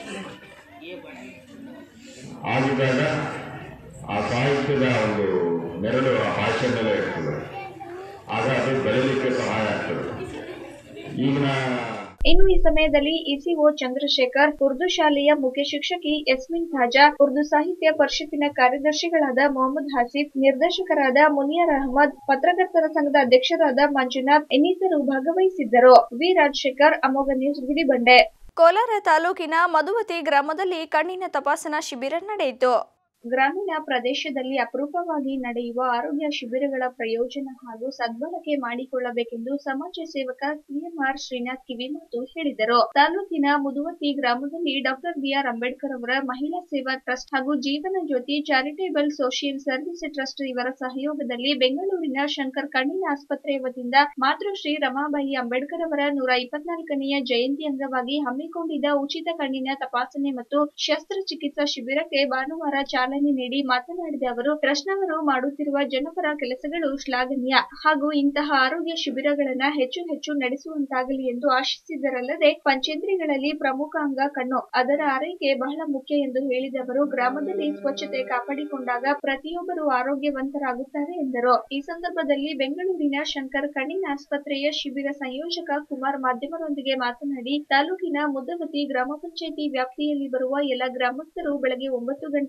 ಆಗಿದ್ದಾಗ ಆ ಸಾಹಿತ್ಯದ ಒಂದು ನೆರಳು ಆ ಭಾಷೆ ಮೇಲೆ ಇರ್ತದೆ ಆಗ ಅದು ಬೆಳೀಲಿಕ್ಕೆ ಸಹಾಯ ಆಗ್ತದೆ ಈಗಿನ ಇನ್ನು ಈ ಸಮಯದಲ್ಲಿ ಇಸಿಒ ಚಂದ್ರಶೇಖರ್ ಉರ್ದು ಶಾಲೆಯ ಮುಖ್ಯ ಶಿಕ್ಷಕಿ ಯಸ್ಮಿನ್ ಖಾಜಾ ಉರ್ದು ಸಾಹಿತ್ಯ ಪರಿಷತ್ತಿನ ಕಾರ್ಯದರ್ಶಿಗಳಾದ ಮೊಹಮ್ಮದ್ ಹಾಸಿಫ್ ನಿರ್ದೇಶಕರಾದ ಮುನಿಯರ್ ಅಹಮದ್ ಪತ್ರಕರ್ತರ ಸಂಘದ ಅಧ್ಯಕ್ಷರಾದ ಮಂಜುನಾಥ್ ಇನ್ನಿತರು ಭಾಗವಹಿಸಿದ್ದರು ವಿ ರಾಜಶೇಖರ್ ಅಮೋಘ ನ್ಯೂಸ್ ಗುಡಿಬಂಡೆ ಕೋಲಾರ ತಾಲೂಕಿನ ಮಧುವತಿ ಗ್ರಾಮದಲ್ಲಿ ಕಣ್ಣಿನ ತಪಾಸಣಾ ಶಿಬಿರ ನಡೆಯಿತು ಗ್ರಾಮೀಣ ಪ್ರದೇಶದಲ್ಲಿ ಅಪರೂಪವಾಗಿ ನಡೆಯುವ ಆರೋಗ್ಯ ಶಿಬಿರಗಳ ಪ್ರಯೋಜನ ಹಾಗೂ ಸದ್ಬಳಕೆ ಮಾಡಿಕೊಳ್ಳಬೇಕೆಂದು ಸಮಾಜ ಸೇವಕ ಸಿಎಂಆರ್ ಶ್ರೀನಾಥ್ ಕಿವಿಮಾತು ಹೇಳಿದರು ತಾಲೂಕಿನ ಮುದುವತಿ ಗ್ರಾಮದಲ್ಲಿ ಡಾಕ್ಟರ್ ಬಿಆರ್ ಅಂಬೇಡ್ಕರ್ ಅವರ ಮಹಿಳಾ ಸೇವಾ ಟ್ರಸ್ಟ್ ಹಾಗೂ Jeevana Jyothi charitable social service trust ಇವರ ಸಹಯೋಗದಲ್ಲಿ ಬೆಂಗಳೂರಿನ ಶಂಕರ್ ಕಣ್ಣಿನ ಆಸ್ಪತ್ರೆಯ ವತಿಯಿಂದ ಮಾತೃಶ್ರೀ ರಮಾಬಾಯಿ ಅಂಬೇಡ್ಕರ್ ಅವರ ನೂರ ಇಪ್ಪತ್ನಾಲ್ಕನೆಯ ಜಯಂತಿ ಅಂಗವಾಗಿ ಹಮ್ಮಿಕೊಂಡಿದ್ದ ಉಚಿತ ಕಣ್ಣಿನ ತಪಾಸಣೆ ಮತ್ತು ಶಸ್ತ್ರಚಿಕಿತ್ಸಾ ಶಿಬಿರಕ್ಕೆ ಭಾನುವಾರ ಚಾಲನೆ ನೀಡಿ ಮಾತನಾಡಿದ ಅವರು ಟ್ರಸ್ಟ್ನವರು ಮಾಡುತ್ತಿರುವ ಜನಪರ ಕೆಲಸಗಳು ಶ್ಲಾಘನೀಯ ಹಾಗೂ ಇಂತಹ ಆರೋಗ್ಯ ಶಿಬಿರಗಳನ್ನ ಹೆಚ್ಚು ಹೆಚ್ಚು ನಡೆಸುವಂತಾಗಲಿ ಎಂದು ಆಶಿಸಿದರಲ್ಲದೆ ಪಂಚೇಂದ್ರಿಗಳಲ್ಲಿ ಪ್ರಮುಖ ಅಂಗ ಕಣ್ಣು ಅದರ ಆರೈಕೆ ಬಹಳ ಮುಖ್ಯ ಎಂದು ಹೇಳಿದ ಅವರು ಗ್ರಾಮದಲ್ಲಿ ಸ್ವಚ್ಛತೆ ಕಾಪಾಡಿಕೊಂಡಾಗ ಪ್ರತಿಯೊಬ್ಬರು ಆರೋಗ್ಯವಂತರಾಗುತ್ತಾರೆ ಎಂದರು ಈ ಸಂದರ್ಭದಲ್ಲಿ ಬೆಂಗಳೂರಿನ ಶಂಕರ್ ಕಣ್ಣಿನ ಆಸ್ಪತ್ರೆಯ ಶಿಬಿರ ಸಂಯೋಜಕ ಕುಮಾರ್ ಮಾಧ್ಯಮರೊಂದಿಗೆ ಮಾತನಾಡಿ ತಾಲೂಕಿನ ಮುದ್ದವತಿ ಗ್ರಾಮ ಪಂಚಾಯಿತಿ ವ್ಯಾಪ್ತಿಯಲ್ಲಿ ಬರುವ ಎಲ್ಲ ಗ್ರಾಮಸ್ಥರು ಬೆಳಗ್ಗೆ ಒಂಬತ್ತು ಗಂಟೆಯಿಂದ ಸಂಜೆ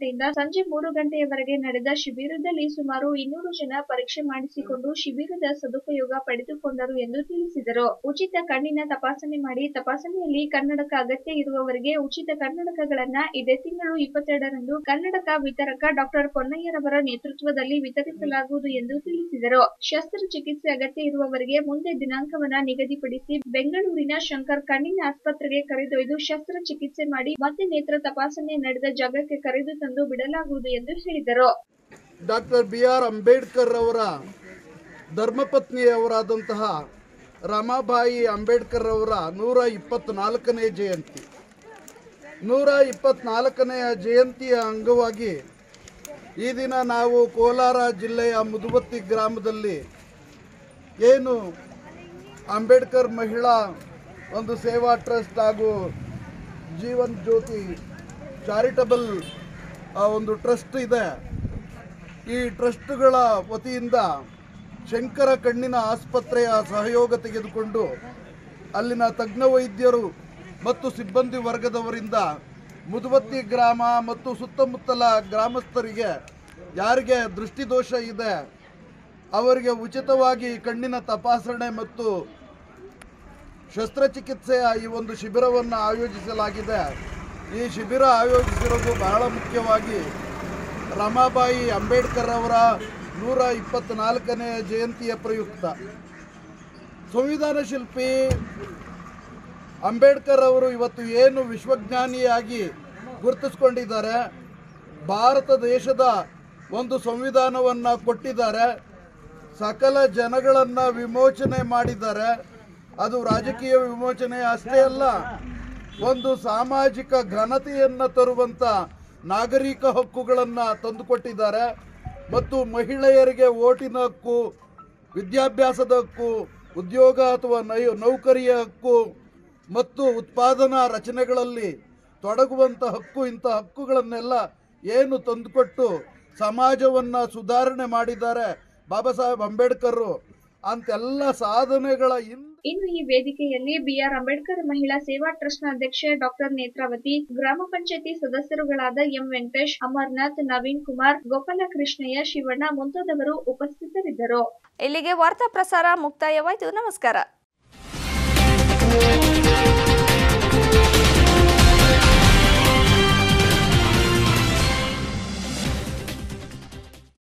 ಸಂಜೆ ಮೂರು ಗಂಟೆಯವರೆಗೆ ನಡೆದ ಶಿಬಿರದಲ್ಲಿ ಸುಮಾರು ಇನ್ನೂರು ಜನ ಪರೀಕ್ಷೆ ಮಾಡಿಸಿಕೊಂಡು ಶಿಬಿರದ ಸದುಪಯೋಗ ಪಡೆದುಕೊಂಡರು ಎಂದು ತಿಳಿಸಿದರು ಉಚಿತ ಕಣ್ಣಿನ ತಪಾಸಣೆ ಮಾಡಿ ತಪಾಸಣೆಯಲ್ಲಿ ಕನ್ನಡಕ ಅಗತ್ಯ ಇರುವವರಿಗೆ ಉಚಿತ ಕನ್ನಡಕಗಳನ್ನ ಇದೇ ತಿಂಗಳು ಇಪ್ಪತ್ತೆರಡರಂದು ಕನ್ನಡಕ ವಿತರಕ ಡಾಕ್ಟರ್ ಪೊನ್ನಯ್ಯರವರ ನೇತೃತ್ವದಲ್ಲಿ ವಿತರಿಸಲಾಗುವುದು ಎಂದು ತಿಳಿಸಿದರು ಶಸ್ತ್ರಚಿಕಿತ್ಸೆ ಅಗತ್ಯ ಇರುವವರಿಗೆ ಮುಂದೆ ದಿನಾಂಕವನ್ನ ನಿಗದಿಪಡಿಸಿ ಬೆಂಗಳೂರಿನ ಶಂಕರ್ ಕಣ್ಣಿನ ಆಸ್ಪತ್ರೆಗೆ ಕರೆದೊಯ್ದು ಶಸ್ತ್ರಚಿಕಿತ್ಸೆ ಮಾಡಿ ಮತ್ತೆ ನೇತ್ರ ತಪಾಸಣೆ ನಡೆದ ಜಾಗಕ್ಕೆ ಕರೆದು ತಂದು ಬಿಡಲಾಗುವುದು ಎಂದು ಹೇಳಿದರು ಡಾಕ್ಟರ್ ಬಿ ಆರ್ ಅಂಬೇಡ್ಕರ್ ಅವರ ಧರ್ಮಪತ್ನಿಯವರಾದಂತಹ ರಮಾಬಾಯಿ ಅಂಬೇಡ್ಕರ್ ಅವರ ನೂರ ಇಪ್ಪತ್ನಾಲ್ಕನೇ ಜಯಂತಿ ನೂರ ಇಪ್ಪತ್ನಾಲ್ಕನೆಯ ಜಯಂತಿಯ ಅಂಗವಾಗಿ ಈ ದಿನ ನಾವು ಕೋಲಾರ ಜಿಲ್ಲೆಯ ಮುದುಬತ್ತಿ ಗ್ರಾಮದಲ್ಲಿ ಏನು ಅಂಬೇಡ್ಕರ್ ಮಹಿಳಾ ಒಂದು ಸೇವಾ ಟ್ರಸ್ಟ್ ಹಾಗೂ ಜೀವನ್ ಜ್ಯೋತಿ ಚಾರಿಟಬಲ್ ಆ, ಒಂದು ಟ್ರಸ್ಟ್ ಇದೆ ಈ ಟ್ರಸ್ಟ್ಗಳ ವತಿಯಿಂದ ಶಂಕರ ಕಣ್ಣಿನ ಆಸ್ಪತ್ರೆಯ ಸಹಯೋಗ ತೆಗೆದುಕೊಂಡು ಅಲ್ಲಿನ ತಜ್ಞ ವೈದ್ಯರು ಮತ್ತು ಸಿಬ್ಬಂದಿ ವರ್ಗದವರಿಂದ ಮುದುವತ್ತಿ ಗ್ರಾಮ ಮತ್ತು ಸುತ್ತಮುತ್ತಲ ಗ್ರಾಮಸ್ಥರಿಗೆ ಯಾರಿಗೆ ದೃಷ್ಟಿದೋಷ ಇದೆ ಅವರಿಗೆ ಉಚಿತವಾಗಿ ಕಣ್ಣಿನ ತಪಾಸಣೆ ಮತ್ತು ಶಸ್ತ್ರಚಿಕಿತ್ಸೆಯ ಈ ಒಂದು ಶಿಬಿರವನ್ನು ಆಯೋಜಿಸಲಾಗಿದೆ ಈ ಶಿಬಿರ ಆಯೋಜಿಸಿರೋದು ಬಹಳ ಮುಖ್ಯವಾಗಿ ರಮಾಬಾಯಿ ಅಂಬೇಡ್ಕರ್ ಅವರ ನೂರ ಇಪ್ಪತ್ನಾಲ್ಕನೇ ಜಯಂತಿಯ ಪ್ರಯುಕ್ತ ಸಂವಿಧಾನ ಶಿಲ್ಪಿ ಅಂಬೇಡ್ಕರ್ ಅವರು ಇವತ್ತು ಏನು ವಿಶ್ವಜ್ಞಾನಿಯಾಗಿ ಗುರುತಿಸ್ಕೊಂಡಿದ್ದಾರೆ ಭಾರತ ದೇಶದ ಒಂದು ಸಂವಿಧಾನವನ್ನು ಕೊಟ್ಟಿದ್ದಾರೆ ಸಕಲ ಜನಗಳನ್ನು ವಿಮೋಚನೆ ಮಾಡಿದ್ದಾರೆ ಅದು ರಾಜಕೀಯ ವಿಮೋಚನೆ ಅಷ್ಟೇ ಅಲ್ಲ ಒಂದು ಸಾಮಾಜಿಕ ಘನತೆಯನ್ನು ತರುವಂಥ ನಾಗರಿಕ ಹಕ್ಕುಗಳನ್ನು ತಂದುಕೊಟ್ಟಿದ್ದಾರೆ ಮತ್ತು ಮಹಿಳೆಯರಿಗೆ ಓಟಿನ ಹಕ್ಕು ವಿದ್ಯಾಭ್ಯಾಸದ ಹಕ್ಕು ಉದ್ಯೋಗ ಅಥವಾ ನೈ ನೌಕರಿಯ ಹಕ್ಕು ಮತ್ತು ಉತ್ಪಾದನಾ ರಚನೆಗಳಲ್ಲಿ ತೊಡಗುವಂಥ ಹಕ್ಕು ಇಂಥ ಹಕ್ಕುಗಳನ್ನೆಲ್ಲ ಏನು ತಂದುಕೊಟ್ಟು ಸಮಾಜವನ್ನು ಸುಧಾರಣೆ ಮಾಡಿದ್ದಾರೆ ಬಾಬಾ ಸಾಹೇಬ್ ಅಂಬೇಡ್ಕರ್ ಅಂತೆಲ್ಲ ಸಾಧನೆಗಳ ಹಿಂದೆ ಇನ್ನು ಈ ವೇದಿಕೆಯಲ್ಲಿ ಬಿಆರ್ ಅಂಬೇಡ್ಕರ್ ಮಹಿಳಾ ಸೇವಾ ಟ್ರಸ್ಟ್ನ ಅಧ್ಯಕ್ಷೆ ಡಾಕ್ಟರ್ ನೇತ್ರಾವತಿ ಗ್ರಾಮ ಪಂಚಾಯತಿ ಸದಸ್ಯರುಗಳಾದ ಎಂ ವೆಂಕಟೇಶ್ ಅಮರ್ನಾಥ್ ನವೀನ್ ಕುಮಾರ್ ಗೋಪಾಲ ಕೃಷ್ಣಯ್ಯ ಶಿವಣ್ಣ ಮುಂತಾದವರು ಉಪಸ್ಥಿತರಿದ್ದರು ಇಲ್ಲಿಗೆ ವಾರ್ತಾ ಪ್ರಸಾರ ಮುಕ್ತಾಯವಾಯಿತು ನಮಸ್ಕಾರ